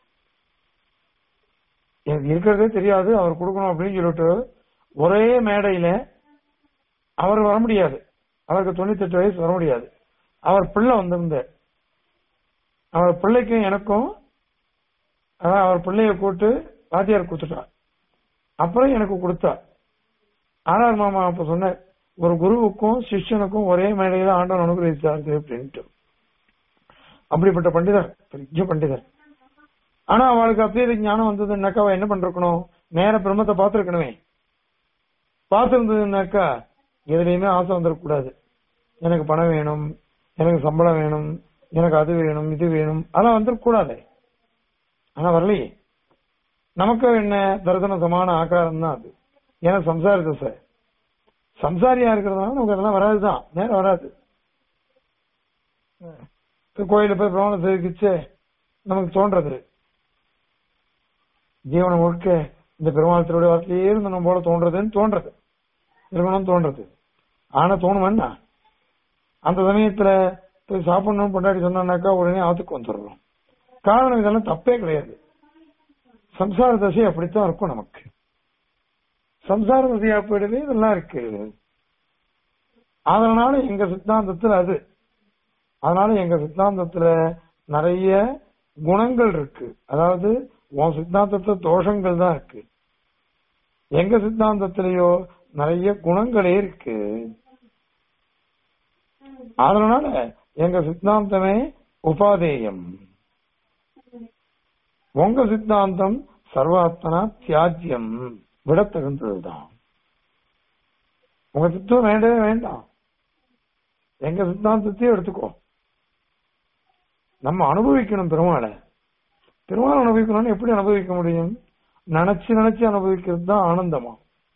எனக்கு இருக்கிறதே தெரியாது அவர் கொடுக்கணும் அப்படின்னு சொல்லிட்டு ஒரே மேடையில அவர் வர முடியாது அவருக்கு தொண்ணூத்தி எட்டு வயசு வர முடியாது அவர் பிள்ளை வந்திருந்தார் அவர் பிள்ளைக்கும் எனக்கும் அதான் அவர் பிள்ளைய கூட்டு வாத்தியார் கொடுத்துட்டார் அப்புறம் எனக்கு கொடுத்தா ஆனார் மாமா அப்ப சொன்னார் ஒரு குருவுக்கும் சிஷ்யனுக்கும் ஒரே மேடையில ஆண்டவன் அனுகிரகித்தாரு அப்படின்ட்டு அப்படிப்பட்ட பண்டிதர் பெரிய பண்டிதர் ஆனா அவளுக்கு அப்படியே ஞானம் வந்ததுன்னாக்கா அவ என்ன பண்றக்கணும் நேர பிரம்மத்தை பார்த்திருக்கணுமே பார்த்திருந்ததுன்னாக்கா எதுலையுமே ஆசை வந்துடக்கூடாது எனக்கு பணம் வேணும் எனக்கு சம்பளம் வேணும் எனக்கு அது வேணும் இது வேணும் அதெல்லாம் வந்துடக்கூடாது ஆனா வரலையே நமக்கு என்ன தரிசன சமான ஆகாரம் தான் அது ஏன்னா சம்சார தசை சம்சாரியா இருக்கிறதுனால நமக்கு அதெல்லாம் வராதுதான் நேரம் வராது இப்ப கோயில போய் பிரமாணம் சேவிக்கிச்சு நமக்கு தோன்றது ஜீவன முழுக்க இந்த பெருமாள் திருடைய வார்த்தையே இருந்து நம்ம போல தோன்றதுன்னு தோன்றது இருக்கணும்னு தோன்றது ஆனா தோணுமென்னா அந்த சமயத்துல போய் சாப்பிடணும்னு கொண்டாடி சொன்னாக்கா உடனே ஆத்துக்கு வந்துடுறோம் காரணம் இதெல்லாம் தப்பே கிடையாது சம்சார தசை அப்படித்தான் இருக்கும் நமக்கு சம்சார தசையா போயிடவே இதெல்லாம் இருக்கு அதனால எங்க சித்தாந்தத்துல அது அதனால எங்க சித்தாந்தத்துல நிறைய குணங்கள் இருக்கு அதாவது உன் சித்தாந்தத்துல தோஷங்கள் தான் இருக்கு எங்க சித்தாந்தத்திலேயோ நிறைய குணங்களே இருக்கு அதனால எங்க சித்தாந்தமே உபாதேயம் உங்க சித்தாந்தம் சர்வாத்மனா தியாஜ்யம் விடத்தகுந்ததுதான் உங்க சித்தம் வேண்டவே வேண்டாம் எங்க சித்தாந்தத்தையும் எடுத்துக்கோ நம்ம அனுபவிக்கணும் பெருமாளை பெருமாள் அனுபவிக்கணும்னு எப்படி அனுபவிக்க முடியும் நினைச்சு நினைச்சு அனுபவிக்கிறது தான் ஆனந்தமா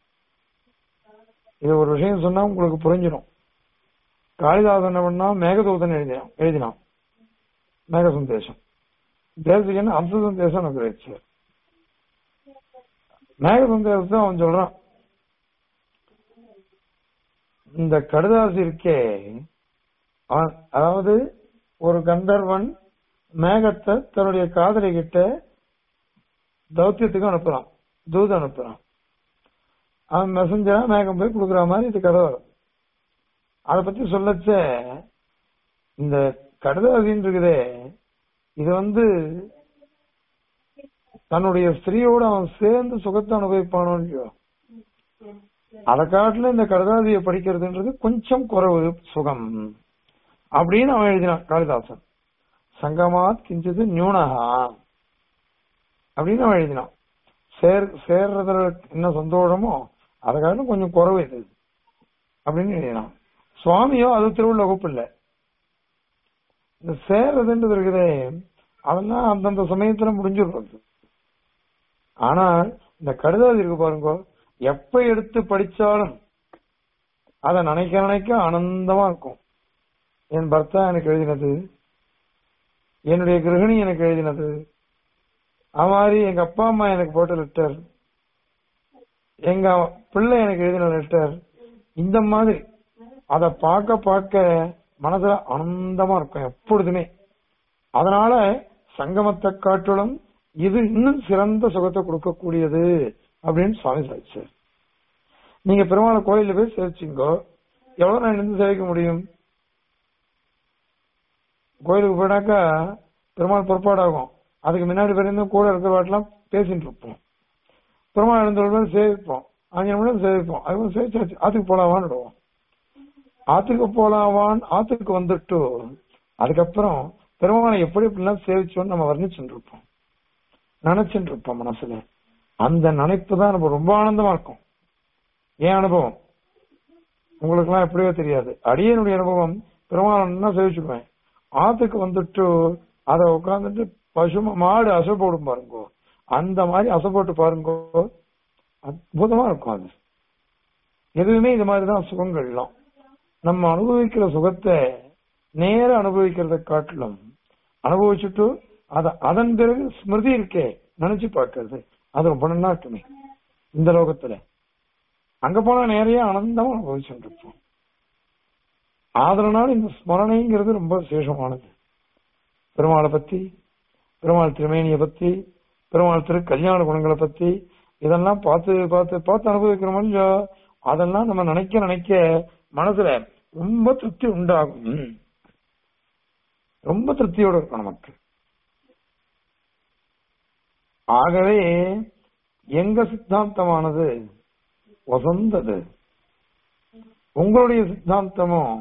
இது ஒரு விஷயம் சொன்னா உங்களுக்கு புரிஞ்சிடும் காளிதாசன் என்ன பண்ணா மேகதூதன் எழுதினான் எழுதினான் மேக சந்தேசம் தேசிகன் அம்ச சந்தேசம் அனுகிரகிச்சார் மேக சந்தேசத்தை அவன் சொல்றான் இந்த கடுதாசி இருக்கே அவன் அதாவது ஒரு கந்தர்வன் மேகத்தை தன்னுடைய காதலி கிட்ட தௌத்தியத்துக்கு அனுப்புறான் தூது அனுப்புறான் அவன் மெசஞ்சரா மேகம் போய் கொடுக்குற மாதிரி இது கதை வரும் அதை பத்தி சொல்லச்ச இந்த கடுதாசின்னு இருக்குதே இது வந்து தன்னுடைய ஸ்திரீயோட அவன் சேர்ந்து சுகத்தை அனுபவிப்பானோ இல்லையோ அதை காட்டுல இந்த கடுதாசியை படிக்கிறதுன்றது கொஞ்சம் குறைவு சுகம் அப்படின்னு அவன் எழுதினான் காளிதாசன் சங்கமாத் கிஞ்சது நியூனகா அப்படின்னு அவன் எழுதினான் சேர் சேர்றதுல என்ன சந்தோஷமோ அதை காட்டிலும் கொஞ்சம் குறைவு இது அப்படின்னு எழுதினான் சுவாமியோ அது திருவுள்ள வகுப்பு இல்லை இந்த சேர்றதுன்றது இருக்குதே அதெல்லாம் அந்தந்த சமயத்துல முடிஞ்சிடுறது ஆனால் இந்த கடுதாதி இருக்கு பாருங்க எப்ப எடுத்து படிச்சாலும் அதை நினைக்க நினைக்க ஆனந்தமா இருக்கும் என் பர்த்தா எனக்கு எழுதினது என்னுடைய கிரகிணி எனக்கு எழுதினது அது மாதிரி எங்க அப்பா அம்மா எனக்கு போட்ட லெட்டர் எங்க பிள்ளை எனக்கு எழுதின லெட்டர் இந்த மாதிரி அத பார்க்க பார்க்க மனதுல ஆனந்தமா இருக்கும் எப்பொழுதுமே அதனால சங்கமத்தை காட்டிலும் இது இன்னும் சிறந்த சுகத்தை கொடுக்கக்கூடியது அப்படின்னு சுவாமி சாதிச்சார் நீங்க பெருமாளை கோயில்ல போய் சேவிச்சிங்கோ எவ்வளவு நான் இருந்து சேவிக்க முடியும் கோயிலுக்கு போனாக்கா பெருமாள் புறப்பாடாகும் அதுக்கு முன்னாடி பிறந்து கூட இருக்கிற வாட்டெல்லாம் பேசிட்டு இருப்போம் பெருமாள் எழுந்தவர்கள் சேவிப்போம் அஞ்சு நிமிடம் சேவிப்போம் அதுக்கு சேவிச்சாச்சு ஆத்துக்கு போலாவான்னு விடுவோம் ஆத்துக்கு போலாவான் ஆத்துக்கு வந்துட்டு அதுக்கப்புறம் பெருமாளை எப்படி எப்படிலாம் சேவிச்சோன்னு நம்ம வர்ணிச்சுட்டு இருப்போம் நினைச்சுட்டு இருப்போம் மனசுல அந்த நினைப்பு தான் நம்ம ரொம்ப ஆனந்தமா இருக்கும் ஏன் அனுபவம் உங்களுக்கு எல்லாம் எப்படியோ தெரியாது அடியனுடைய அனுபவம் பெருமாளன்னா சேவிச்சுக்குவேன் ஆத்துக்கு வந்துட்டு அதை உட்காந்துட்டு பசு மாடு அசை போடும் பாருங்கோ அந்த மாதிரி அசை போட்டு பாருங்கோ அற்புதமா இருக்கும் அது எதுவுமே இது மாதிரிதான் சுகங்கள்லாம் நம்ம அனுபவிக்கிற சுகத்தை நேர அனுபவிக்கிறத காட்டிலும் அனுபவிச்சுட்டு அத அதன் பிறகு ஸ்மிருதி இருக்கே நினைச்சு பார்க்கறது அது ரொம்ப நல்லா இருக்குமே இந்த லோகத்துல அங்க போனா நிறைய ஆனந்தமா அனுபவிச்சுட்டு இருப்போம் அதனால இந்த ஸ்மரணைங்கிறது ரொம்ப விசேஷமானது பெருமாளை பத்தி பெருமாள் திருமேனியை பத்தி பெருமாள் திரு கல்யாண குணங்களை பத்தி இதெல்லாம் பார்த்து பார்த்து பார்த்து அனுபவிக்கிறோம் இல்லையோ அதெல்லாம் நம்ம நினைக்க நினைக்க மனசுல ரொம்ப திருப்தி உண்டாகும் ரொம்ப திருப்தியோட இருக்கும் நமக்கு ஆகவே எங்க சித்தாந்தமானது வசந்தது உங்களுடைய சித்தாந்தமும்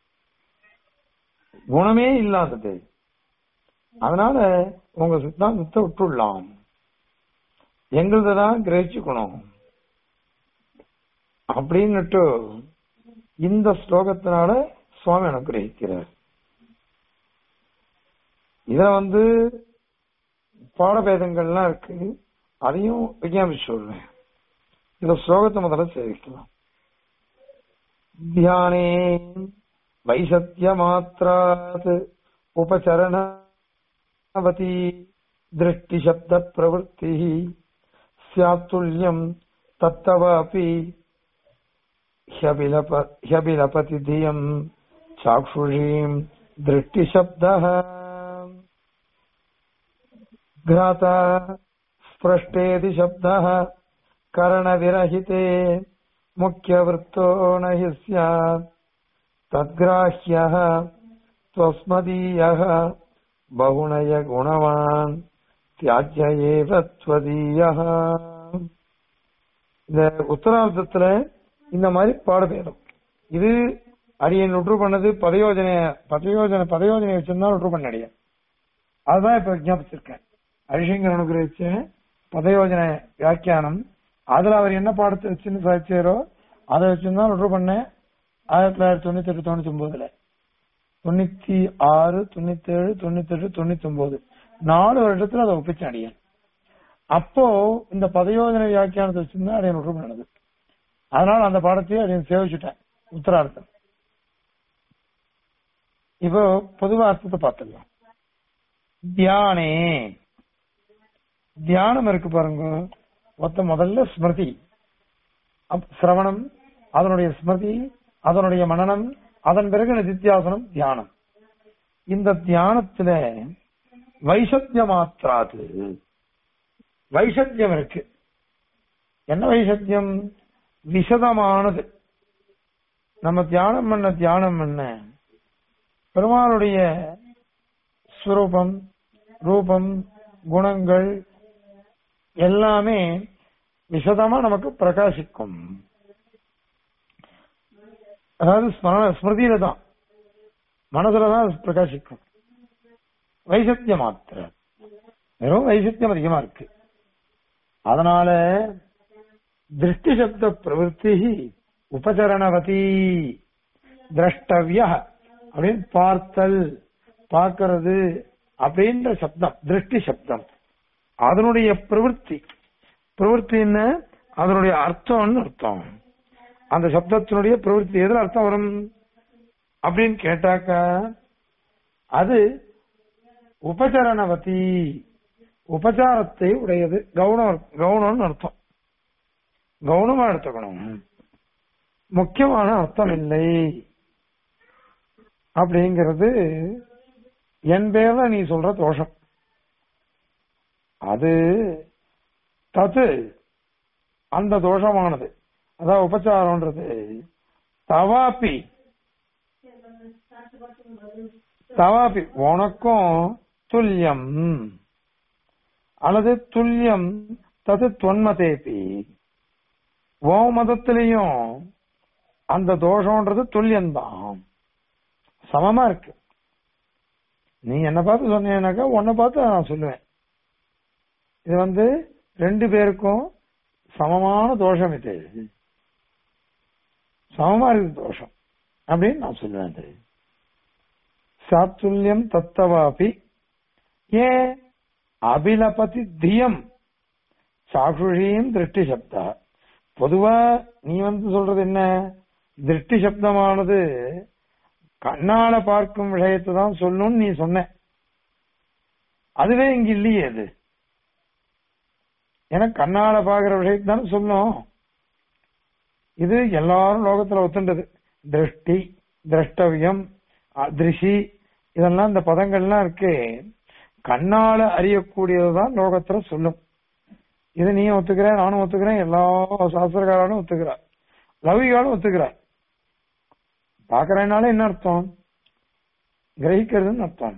குணமே இல்லாதது அதனால உங்க சித்தாந்தத்தை விட்டுடலாம் எங்களதான் கிரகிச்சுக்கணும் அப்படின்னுட்டு இந்த ஸ்லோகத்தினால சுவாமி அனுகிரகிக்கிறார் இதுல வந்து பாடபேதங்கள்லாம் இருக்கு அதையும் விஞ்ஞாபிச்சு சொல்றேன் இந்த ஸ்லோகத்தை முதல்ல சேவிக்கலாம் தியானே வைசத்திய மாத்திராத் உபச்சரணவதி திருஷ்டி சப்த பிரவருத்தி சியாத்துல்யம் தத்தவாபி ह्यभिलप ह्यभिलपति धियम् चाक्षुषीम् दृष्टिशब्दः घ्राता स्पृष्टेति शब्दः करणविरहिते मुख्यवृत्तो न हि स्यात् तद्ग्राह्यः त्वस्मदीयः बहुनय गुणवान् தியாஜ்ய ஏவ त्वदीयः இந்த உத்தரார்த்தத்துல இந்த மாதிரி பாடபேதம் இது அடியன் நுற்று பண்ணது பதயோஜனை பதயோஜனை பதயோஜனை வச்சிருந்தா நுற்று பண்ண அடியன் அதுதான் இப்ப விஜாபிச்சிருக்கேன் அரிசங்கர் அனுகிரகிச்ச பதயோஜனை வியாக்கியானம் அதுல அவர் என்ன பாடத்தை வச்சுன்னு சாதிச்சாரோ அதை வச்சிருந்தா நுற்று பண்ணேன் ஆயிரத்தி தொள்ளாயிரத்தி தொண்ணூத்தி எட்டு தொண்ணூத்தி ஒன்பதுல தொண்ணூத்தி ஆறு தொண்ணூத்தி ஏழு தொண்ணூத்தி எட்டு தொண்ணூத்தி ஒன்பது நாலு வருடத்துல அதை ஒப்பிச்சேன் அடியன் அப்போ இந்த பதயோஜனை வியாக்கியானத்தை வச்சிருந்தா அடியன் நுற்று பண்ணது அதனால அந்த பாடத்தையும் அதையும் சேவிச்சுட்டேன் உத்தரார்த்தம் இப்போ பொதுவா அர்த்தத்தை பார்த்துக்கலாம் தியானே தியானம் இருக்கு பாருங்க மொத்த முதல்ல ஸ்மிருதி அப்- சிரவணம் அதனுடைய ஸ்மிருதி அதனுடைய மனனம் அதன் பிறகு நிதித்தியாசனம் தியானம் இந்த தியானத்துல வைசத்திய மாத்திராது வைசத்தியம் இருக்கு என்ன வைசத்தியம் விசதமானது நம்ம தியானம் பண்ண தியானம் பண்ண பெருமாளுடைய சுரூபம் ரூபம் குணங்கள் எல்லாமே விசதமா நமக்கு பிரகாசிக்கும் அதாவது ஸ்மரண ஸ்மிருதியில தான் மனசுல தான் அது பிரகாசிக்கும் வைசத்திய மாத்திர வெறும் வைசத்தியம் அதிகமா இருக்கு அதனால திருஷ்டி சப்த பிரவருத்தி உபசரணவதி திரஷ்டவிய அப்படின்னு பார்த்தல் பார்க்கிறது அப்படின்ற சப்தம் திருஷ்டி சப்தம் அதனுடைய பிரவருத்தி பிரவருத்தின்னு அதனுடைய அர்த்தம்னு அர்த்தம் அந்த சப்தத்தினுடைய பிரவருத்தி எதுல அர்த்தம் வரும் அப்படின்னு கேட்டாக்க அது உபசரணவதி உபச்சாரத்தை உடையது கவுனம் கவுனம்னு அர்த்தம் கவுனமா எடுத்துக்கணும் முக்கியமான அர்த்தம் இல்லை அப்படிங்கிறது என் பேர்ல நீ சொல்ற தோஷம் அது தத்து அந்த தோஷமானது அதான் உபச்சாரம்ன்றது தவாப்பி தவாப்பி உனக்கும் துல்லியம் அல்லது துல்லியம் தது தொன்மதேபி ஓ மதத்திலையும் அந்த தோஷம்ன்றது துல்லியம்தான் சமமா இருக்கு நீ என்ன பார்த்து சொன்னீங்கன்னாக்கா உன்னை பார்த்து நான் சொல்லுவேன் இது வந்து ரெண்டு பேருக்கும் சமமான தோஷம் இது சமமா இருக்கு தோஷம் அப்படின்னு நான் சொல்லுவேன் அது சாத்துல்யம் தத்தவாபி ஏன் அபிலபதி தியம் சாகுஷியும் திருஷ்டி சப்தா பொதுவா நீ வந்து சொல்றது என்ன திருஷ்டி சப்தமானது கண்ணால பார்க்கும் விஷயத்தை தான் சொல்லணும்னு நீ சொன்ன அதுவே இங்க இல்லையே அது ஏன்னா கண்ணால பாக்குற விஷயத்தை தானே சொல்லணும் இது எல்லாரும் லோகத்துல ஒத்துண்டது திருஷ்டி திரஷ்டவியம் திருஷி இதெல்லாம் இந்த பதங்கள்லாம் இருக்கு கண்ணால அறியக்கூடியதுதான் லோகத்துல சொல்லும் இது நீ ஒத்துக்கிற நானும் ஒத்துக்கிறேன் எல்லா சாஸ்திரக்காரனும் ஒத்துக்கிறா லௌகிகாலும் ஒத்துக்கிறா பாக்குறதுனால என்ன அர்த்தம் கிரகிக்கிறதுன்னு அர்த்தம்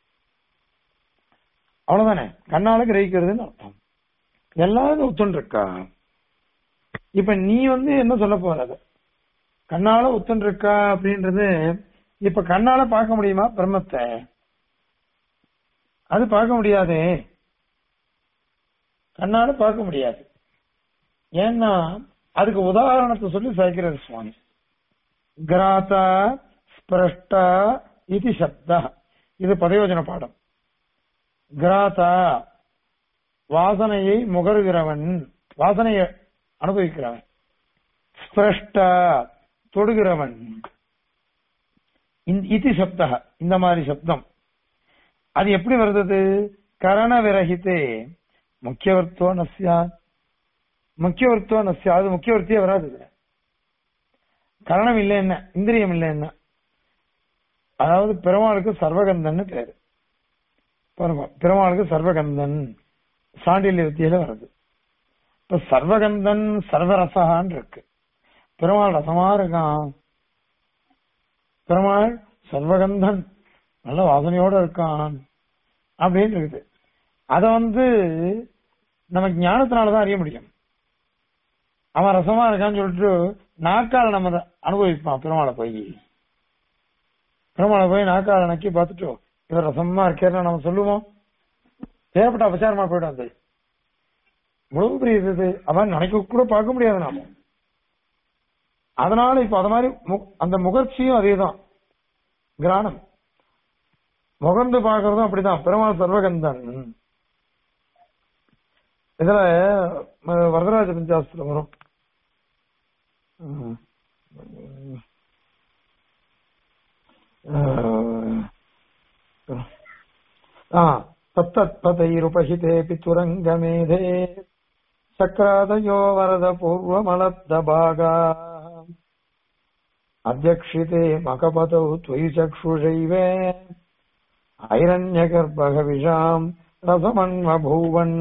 அவ்வளவுதானே கண்ணால கிரகிக்கிறதுன்னு அர்த்தம் எல்லாரும் ஒத்துன்னு இருக்கா இப்ப நீ வந்து என்ன சொல்ல போறது கண்ணால ஒத்துன்னு இருக்கா அப்படின்றது இப்ப கண்ணால பார்க்க முடியுமா பிரம்மத்தை அது பார்க்க முடியாதே கண்ணால பார்க்க முடியாது ஏன்னா அதுக்கு உதாரணத்தை சொல்லி சாய்க்கிறார் சுவாமி கிராத்தா ஸ்பிரஷ்டா இது சப்த இது பதயோஜன பாடம் கிராத்தா வாசனையை முகருகிறவன் வாசனையை அனுபவிக்கிறவன் ஸ்பிரஷ்டா தொடுகிறவன் இது சப்த இந்த மாதிரி சப்தம் அது எப்படி வருது கரண விரகித்தே முக்கியவர்த்தோ நசியா முக்கியவர்த்தோ நசியா அது முக்கியவர்த்தியே வராது இதுல கரணம் இல்லை என்ன இந்திரியம் இல்லை என்ன அதாவது பெருமாளுக்கு சர்வகந்தன்னு பேரு பெருமாளுக்கு சர்வகந்தன் சாண்டில்ய வித்தியில வருது இப்ப சர்வகந்தன் சர்வரசகான் இருக்கு பெருமாள் ரசமா இருக்கான் பெருமாள் சர்வகந்தன் நல்ல வாசனையோட இருக்கான் அப்படின்னு இருக்குது அத வந்து நம்ம ஞானத்தினாலதான் அறிய முடியும் அவன் ரசமா இருக்கான்னு சொல்லிட்டு நாக்கால நம்ம அனுபவிப்பான் பெருமாளை போய் பெருமாளை போய் நாக்கால நக்கி பார்த்துட்டு இவர் ரசமா இருக்கேன்னு நம்ம சொல்லுவோம் ஏற்பட்ட அபச்சாரமா போயிடும் அது இவ்வளவு பெரிய இது அவன் நினைக்க கூட பார்க்க முடியாது நாம அதனால இப்ப அத மாதிரி அந்த முகர்ச்சியும் அதேதான் கிரானம் முகந்து பாக்குறதும் அப்படிதான் பெருமாள் சர்வகந்தன் இதுல வரதராஜ பஞ்சாஸ்திரம் வரும் தத்தத்பதைருபஹிதேபி துரங்கமேதே சக்ராதயோ வரத பூர்வமலப்த பாகா அத்தியக்ஷிதே மகபதௌ துவயி சக்ஷுஷைவ ஐரண்யகர்பகவிஷாம் ரசமன்மபூவன்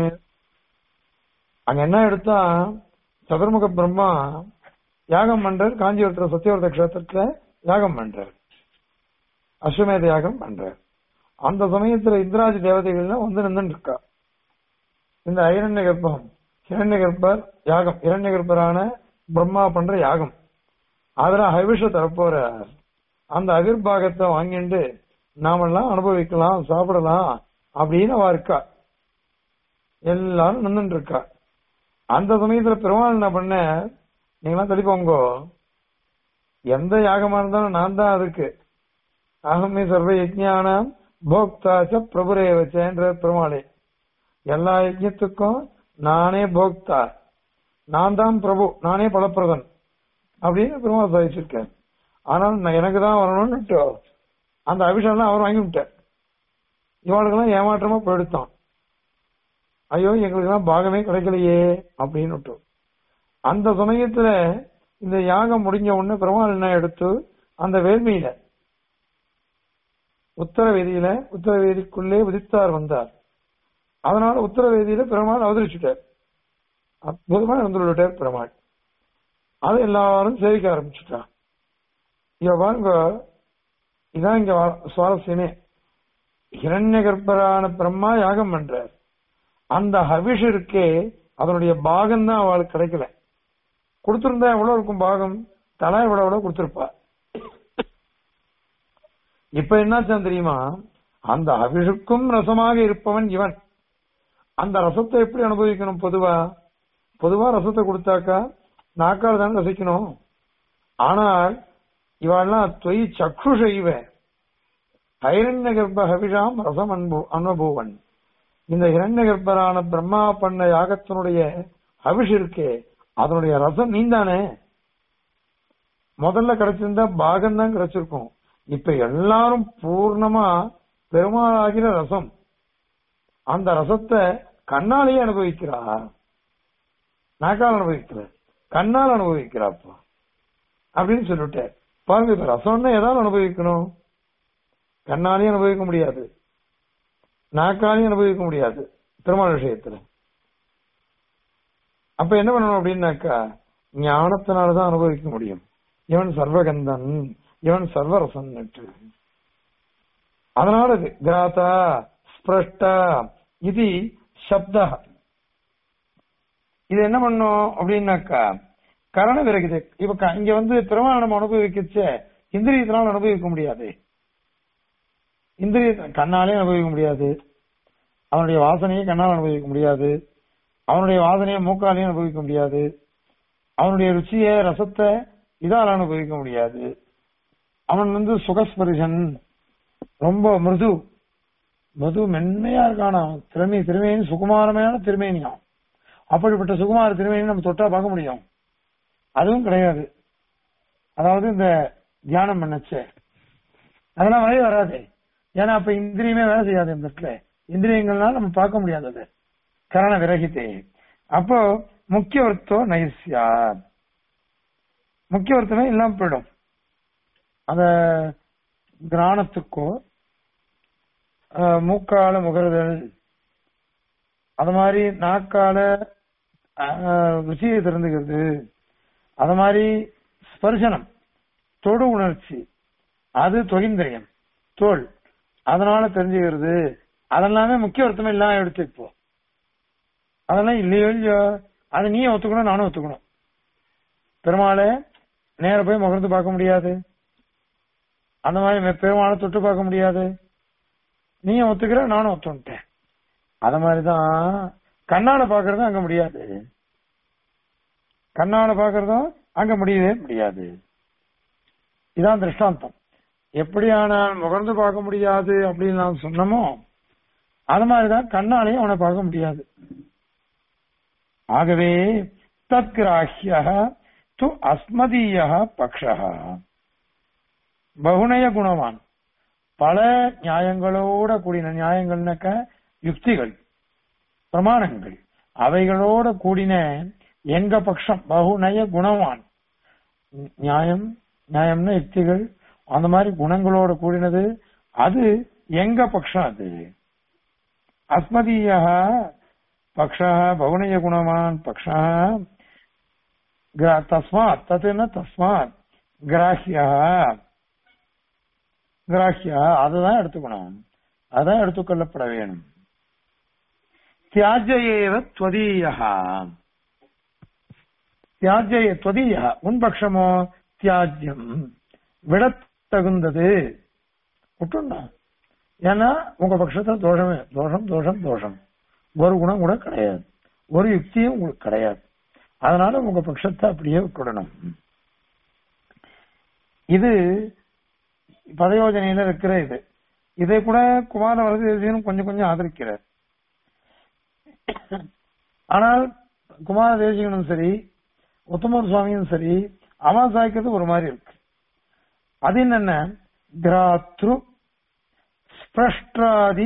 அங்க என்ன எடுத்தா சதுர்முக பிரம்மா யாகம் பண்றார் காஞ்சிபுரத்துல சத்தியவரத கஷேத்திரத்துல யாகம் பண்றார் அஸ்வமேத யாகம் பண்றார் அந்த சமயத்துல இந்திராஜி தேவதைகள்லாம் வந்து நின்று இருக்கா இந்த ஐரண்ய கர்ப்பம் இரண்ய கர்ப்பர் யாகம் இரண்ய கர்ப்பரான பிரம்மா பண்ற யாகம் அதுல ஹவிஷ தரப்போறார் அந்த அகிர்பாகத்தை வாங்கிட்டு நாமெல்லாம் அனுபவிக்கலாம் சாப்பிடலாம் அப்படின்னு அவ இருக்கா எல்லாரும் நின்றுட்டு இருக்கா அந்த சமயத்துல பெருமாள் என்ன பண்ண நீங்களாம் தெளிப்போங்கோ எந்த யாகமா இருந்தாலும் நான் தான் அதுக்கு அகமே சர்வ யஜ்ஞானம் போக்தாச்ச பிரபுரேவச்சேன்ற பெருமாளே எல்லா யஜ்ஞத்துக்கும் நானே போக்தா நான் தான் பிரபு நானே பலப்பிரதன் அப்படின்னு பெருமாள் சாதிச்சிருக்கேன் ஆனால் நான் எனக்கு தான் வரணும்னுட்டு அந்த அபிஷேகம் அவர் வாங்கி விட்டார் இவனுக்கெல்லாம் ஏமாற்றமா போயிடுத்தான் ஐயோ எங்களுக்கெல்லாம் பாகமே கிடைக்கலையே அப்படின்னு அந்த சமயத்துல இந்த யாகம் முடிஞ்ச உடனே பெருமாள் என்ன எடுத்து அந்த வேள்மையில உத்தரவேதியில உத்தரவேதிக்குள்ளே உதித்தார் வந்தார் அதனால உத்தரவேதியில பெருமாள் அவதரிச்சுட்டார் அற்புதமா இருந்துள்ளார் பெருமாள் அதை எல்லாரும் சேவிக்க ஆரம்பிச்சுட்டான் இங்க பாருங்க இதான் இங்க வா- சுவாரஸ்யமே இரண்ய கர்ப்பரான பிரம்மா யாகம் பண்றார் அந்த ஹவிஷ் இருக்கே அதனுடைய பாகம் தான் அவளுக்கு கிடைக்கல கொடுத்திருந்தா எவ்வளவு இருக்கும் பாகம் தலா எவ்வளவு எவ்வளவு கொடுத்திருப்பா இப்ப என்னாச்சான் தெரியுமா அந்த அபிஷுக்கும் ரசமாக இருப்பவன் இவன் அந்த ரசத்தை எப்படி அனுபவிக்கணும் பொதுவா பொதுவா ரசத்தை கொடுத்தாக்கா நாக்கால் தானே ரசிக்கணும் ஆனால் இவெல்லாம் தொய் சக்ஷு செய்வன் ஹைரண்ய கர்ப்ப ஹவிஷாம் ரசம் அன்பு அனுபவன் இந்த இரண்ய கர்ப்பரான பிரம்மா பண்ண யாகத்தினுடைய ஹவிஷ் இருக்கே அதனுடைய ரசம் நீந்தானே முதல்ல கிடைச்சிருந்தா பாகம் தான் கிடைச்சிருக்கும் இப்ப எல்லாரும் பூர்ணமா பெருமாளாகிற ரசம் அந்த ரசத்தை கண்ணாலேயே அனுபவிக்கிறா நாக்கால் அனுபவிக்கல கண்ணால் அனுபவிக்கிறாப்பா அப்படின்னு சொல்லிட்டேன் பாருங்க இப்ப ரசம்னா ஏதாவது அனுபவிக்கணும் கண்ணாலையும் அனுபவிக்க முடியாது நாக்காலையும் அனுபவிக்க முடியாது பெருமாள் விஷயத்துல அப்ப என்ன பண்ணணும் அப்படின்னாக்கா ஞானத்தினாலதான் அனுபவிக்க முடியும் இவன் சர்வகந்தன் இவன் சர்வரசன் அதனால இது கிராதா ஸ்பிரஷ்டா இது சப்த இது என்ன பண்ணும் அப்படின்னாக்கா கரண விரகிது இப்ப க- இங்க வந்து பெருமாள் நம்ம அனுபவிக்கச்ச இந்திரியத்தினால அனுபவிக்க முடியாது இந்திரிய கண்ணாலே அனுபவிக்க முடியாது அவனுடைய வாசனையை கண்ணால் அனுபவிக்க முடியாது அவனுடைய வாசனையை மூக்காலையும் அனுபவிக்க முடியாது அவனுடைய ருச்சியை ரசத்தை இதால் அனுபவிக்க முடியாது அவன் வந்து சுகஸ்பரிசன் ரொம்ப மிருது மிருது மென்மையா இருக்கான திறமை திருமேனி சுகுமாரமான திருமேனியாம் அப்படிப்பட்ட சுகுமார திருமேனி நம்ம தொட்டா பார்க்க முடியும் அதுவும் கிடையாது அதாவது இந்த தியானம் பண்ணச்சே அதெல்லாம் வரவே வராது ஏன்னா அப்ப இந்திரியமே வேலை செய்யாது இந்த இடத்துல இந்திரியங்கள்னால நம்ம பார்க்க முடியாது அது கரண விரகித்தே அப்போ முக்கிய வர்த்தம் நைசியா முக்கிய வர்த்தமே இல்லாம போயிடும் அத கிராணத்துக்கோ அஹ், மூக்கால முகர்தல் அது மாதிரி நாக்கால அஹ், ருசியை திறந்துக்கிறது அது மாதிரி ஸ்பர்சனம் தொடு உணர்ச்சி அது தொகிந்திரியம் தோல் அதனால தெரிஞ்சுக்கிறது அதெல்லாமே முக்கிய அர்த்தம் இல்லாம எடுத்து இப்போ அதெல்லாம் இல்லையோ இல்லையோ அது நீ ஒத்துக்கணும் நானும் ஒத்துக்கணும் பெருமாளை நேர போய் முகர்ந்து பார்க்க முடியாது அந்த மாதிரி மெ- பெருமாளை தொட்டு பார்க்க முடியாது நீயும் ஒத்துக்கிற நானும் ஒத்துன்ட்டேன் அத மாதிரிதான் கண்ணால பாக்குறதும் அங்க முடியாது கண்ணால பாக்குறதும் அங்க முடியவே முடியாது இதான் திருஷ்டாந்தம் எப்படியானால் முகர்ந்து பார்க்க முடியாது அப்படின்னு நான் சொன்னமோ அது மாதிரிதான் கண்ணாலையும் அவனை பார்க்க முடியாது ஆகவே தத்கிராஹ்ய து அஸ்மதீய பக்ஷ பகுநய குணவான் பல நியாயங்களோட கூடின நியாயங்கள்னாக்க யுக்திகள் பிரமாணங்கள் அவைகளோட கூடின எங்க பட்சம் பகுநய குணவான் நியாயம் நியாயம்னா யுக்திகள் அந்த மாதிரி குணங்களோட கூடினது அது எங்க பட்சம் அது அஸ்மதீய பக்ஷ பகுனய குணவான் பக்ஷ தஸ்மாத் தத்துன தஸ்மாத் கிராஹ்யா கிராஹ்யா அதுதான் எடுத்துக்கணும் அதான் எடுத்துக்கொள்ளப்பட வேணும் தியாஜ்யேவ துவதீயா தியாஜ்ய துவதீயா உன் பட்சமோ தியாஜ்யம் விடத் தகுந்தது விட்டுண்டா ஏன்னா உங்க பட்சத்துல தோஷமே தோஷம் தோஷம் தோஷம் ஒரு குணம் கூட கிடையாது ஒரு யுக்தியும் உங்களுக்கு கிடையாது அதனால உங்க பட்சத்தை அப்படியே விட்டுடணும் இது பதயோஜனையில இருக்கிற இது இதை கூட குமார வரதேசியனும் கொஞ்சம் கொஞ்சம் ஆதரிக்கிறார் ஆனால் குமார தேசிகனும் சரி உத்தமர் சுவாமியும் சரி அவன் சாய்க்கிறது ஒரு மாதிரி இருக்கு அது என்னென்ன கிராத்ரு ஸ்பிரஷ்டாதி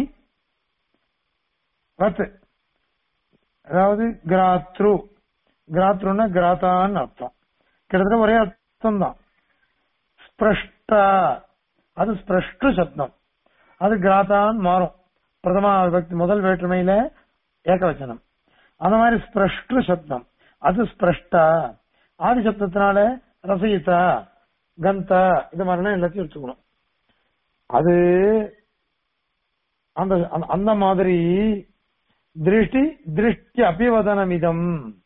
வத்து அதாவது கிராத்ரு கிராத்ருன்னா கிராத்தான்னு அர்த்தம் கிட்டத்தட்ட ஒரே அர்த்தம் தான் ஸ்பிரஷ்டா அது ஸ்பிரஷ்டு சப்தம் அது கிராத்தான் மாறும் பிரதமா விபக்தி முதல் வேற்றுமையில ஏகவச்சனம் அந்த மாதிரி ஸ்பிரஷ்டு சப்தம் அது ஸ்பிரஷ்டா ஆதி சப்தத்தினால ரசயிதா கந்தா இது மாதிரிலாம் எல்லாத்தையும் எடுத்துக்கணும் அது அந்த அந்த- அந்த மாதிரி திருஷ்டி திருஷ்டி அபிவதனமிதம்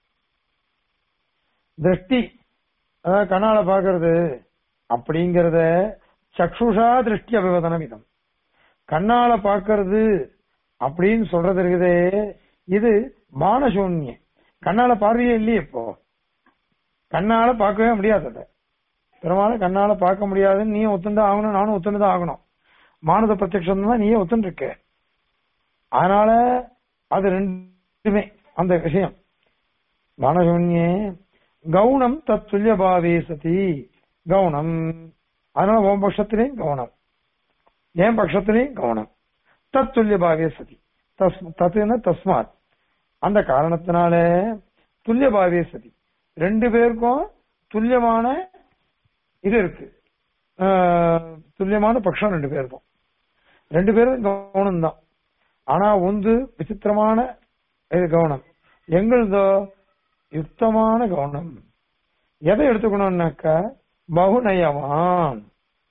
திருஷ்டி அதாவது கண்ணால பாக்குறது அப்படிங்கறத சக்ஷுஷா திருஷ்டி அபிவதனமிதம் கண்ணால பாக்குறது அப்படின்னு சொல்றது இருக்குதே இது மானசூன்யம் கண்ணால பார்வையே இல்லையே இப்போ கண்ணால பார்க்கவே முடியாது அதை பெருமாளை கண்ணால பார்க்க முடியாதுன்னு நீயும் ஒத்துண்டு ஆகணும் நானும் ஒத்துண்டு தான் ஆகணும் மானத பிரத்யக்ஷம் தான் நீயே ஒத்துண்டு இருக்க அதனால அது ரெண்டுமே அந்த விஷயம் மானசூன்யே கவுனம் தத் துல்லியபாவே சதி கவுனம் அதனால உன் பட்சத்திலையும் கவனம் என் பட்சத்திலையும் கவனம் தத் துல்லியபாவே சதி தஸ் தத்துன்னா தஸ்மாத் அந்த காரணத்தினால துல்லியபாவே சதி ரெண்டு பேருக்கும் துல்லியமான இது இருக்கு ஆஹ், துல்லியமான பட்சம் ரெண்டு பேருக்கும் ரெண்டு பேரும் கவனம் தான் ஆனா ஒன்று விசித்திரமான இது கவனம் எங்களுதோ யுக்தமான கவனம் எதை எடுத்துக்கணும்னாக்கா பகுநயவான்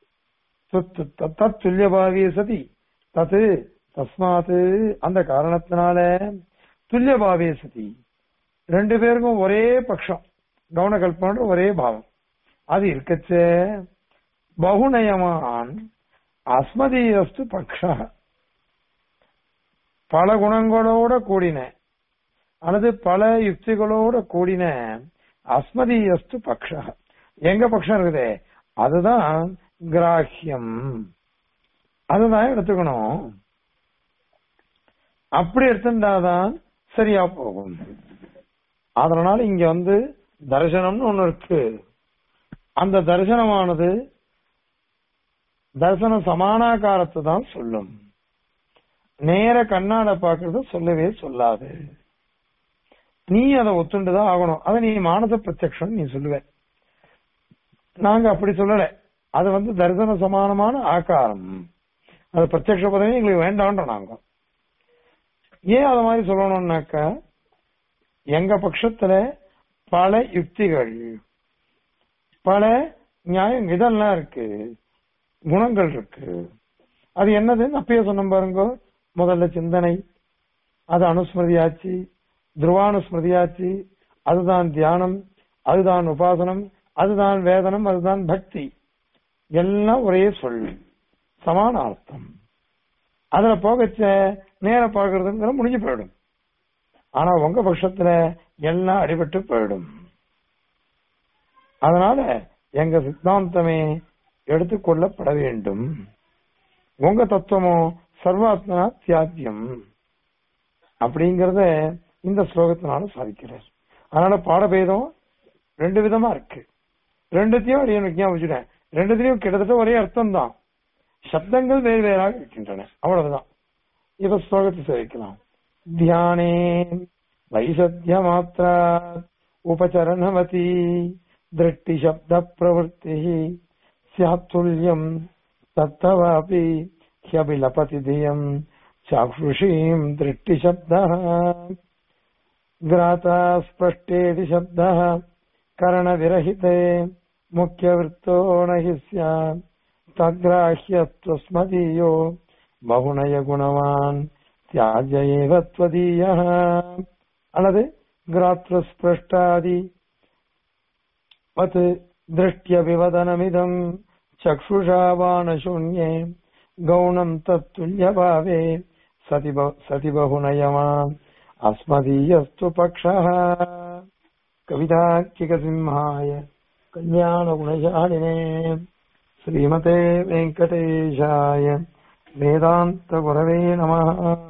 தத் துல்லியபாவிய சதி தத்து தஸ்மாத்து அந்த காரணத்தினால துல்லியபாவிய சதி ரெண்டு பேருக்கும் ஒரே பட்சம் கவன கல்பன்ற ஒரே பாவம் அது இருக்கச்சே பகுநயமான் அஸ்மதீயஸ்து பக்ஷ பல குணங்களோட கூடின அல்லது பல யுக்திகளோட கூடின அஸ்மதீயஸ்து பக்ஷ எங்க பட்சம் இருக்குதே அதுதான் கிராஹ்யம் அதுதான் எடுத்துக்கணும் அப்படி எடுத்துட்டாதான் சரியா போகும் அதனால இங்க வந்து தரிசனம்னு ஒண்ணு இருக்கு அந்த தரிசனமானது தரிசன சமானாகாரத்தை தான் சொல்லும் நேர கண்ணாட பாக்குறத சொல்லவே சொல்லாது நீ அதை ஒத்துண்டுதான் ஆகணும் அதை நீ மானச பிரத்யக்ஷம் நீ சொல்லுவ நாங்க அப்படி சொல்லல அது வந்து தரிசன சமானமான ஆகாரம் அது பிரத்யக்ஷ பதவி எங்களுக்கு வேண்டாம்ன்றோம் நாங்க ஏன் அத மாதிரி சொல்லணும்னாக்கா எங்க பட்சத்துல பல யுக்திகள் பல நியாயம் இதெல்லாம் இருக்கு குணங்கள் இருக்கு அது என்னதுன்னு அப்பயே சொன்ன பாருங்க முதல்ல சிந்தனை அது அனுஸ்மிருதியாச்சு துருவானுஸ்மிருதியாச்சு அதுதான் தியானம் அதுதான் உபாசனம் அதுதான் வேதனம் அதுதான் பக்தி எல்லாம் ஒரே சொல் சமான அர்த்தம் அதுல போகச்ச நேர பார்க்கறதுங்கிற முடிஞ்சு போயிடும் ஆனா உங்க பட்சத்துல எல்லாம் அடிபட்டு போயிடும் அதனால எங்க சித்தாந்தமே எடுத்துக்கொள்ளப்பட வேண்டும் உங்க தத்துவமோ சர்வாத்மனா தியாத்தியம் அப்படிங்கறத இந்த ஸ்லோகத்தினால சாதிக்கிறார் அதனால பாடபேதம் ரெண்டு விதமா இருக்கு ரெண்டுத்தையும் அடியன் விஞ்ஞாபிச்சுட்டேன் ரெண்டுத்திலையும் கிட்டத்தட்ட ஒரே அர்த்தம் தான் சப்தங்கள் வேறு வேறாக இருக்கின்றன அவ்வளவுதான் இப்ப ஸ்லோகத்தை சேவிக்கலாம் தியானே வைசத்திய மாத்திரா உபச்சரணவதி திருஷ்டி சப்த பிரவருத்தி स्यात्तुल्यम् तत्तवापि ह्यभिलपति धियम् चाक्षुषीम् दृष्टिशब्दः ग्राता स्पष्टेति शब्दः करणविरहिते मुख्यवृत्तो न हि स्यात् तद्ग्राह्यत्वस्मदीयो बहुनय गुणवान् त्याज्य एव त्वदीयः அல்லது கிராத்ரஸ்பிரஷ்டாதி வத் திருஷ்டியபிவதனமிதம் சக்ஷுஷா வானசூன்யே கௌணம் தத்துல்யபாவே சதி ப- சதி பகுநயமான் அஸ்மதீயஸ்து பக்ஷः கவிதாக்கிகசிம்ஹாய கல்யாணகுணசாலினே ஸ்ரீமதே வெங்கடேஷாய வேதாந்த குரவே நமः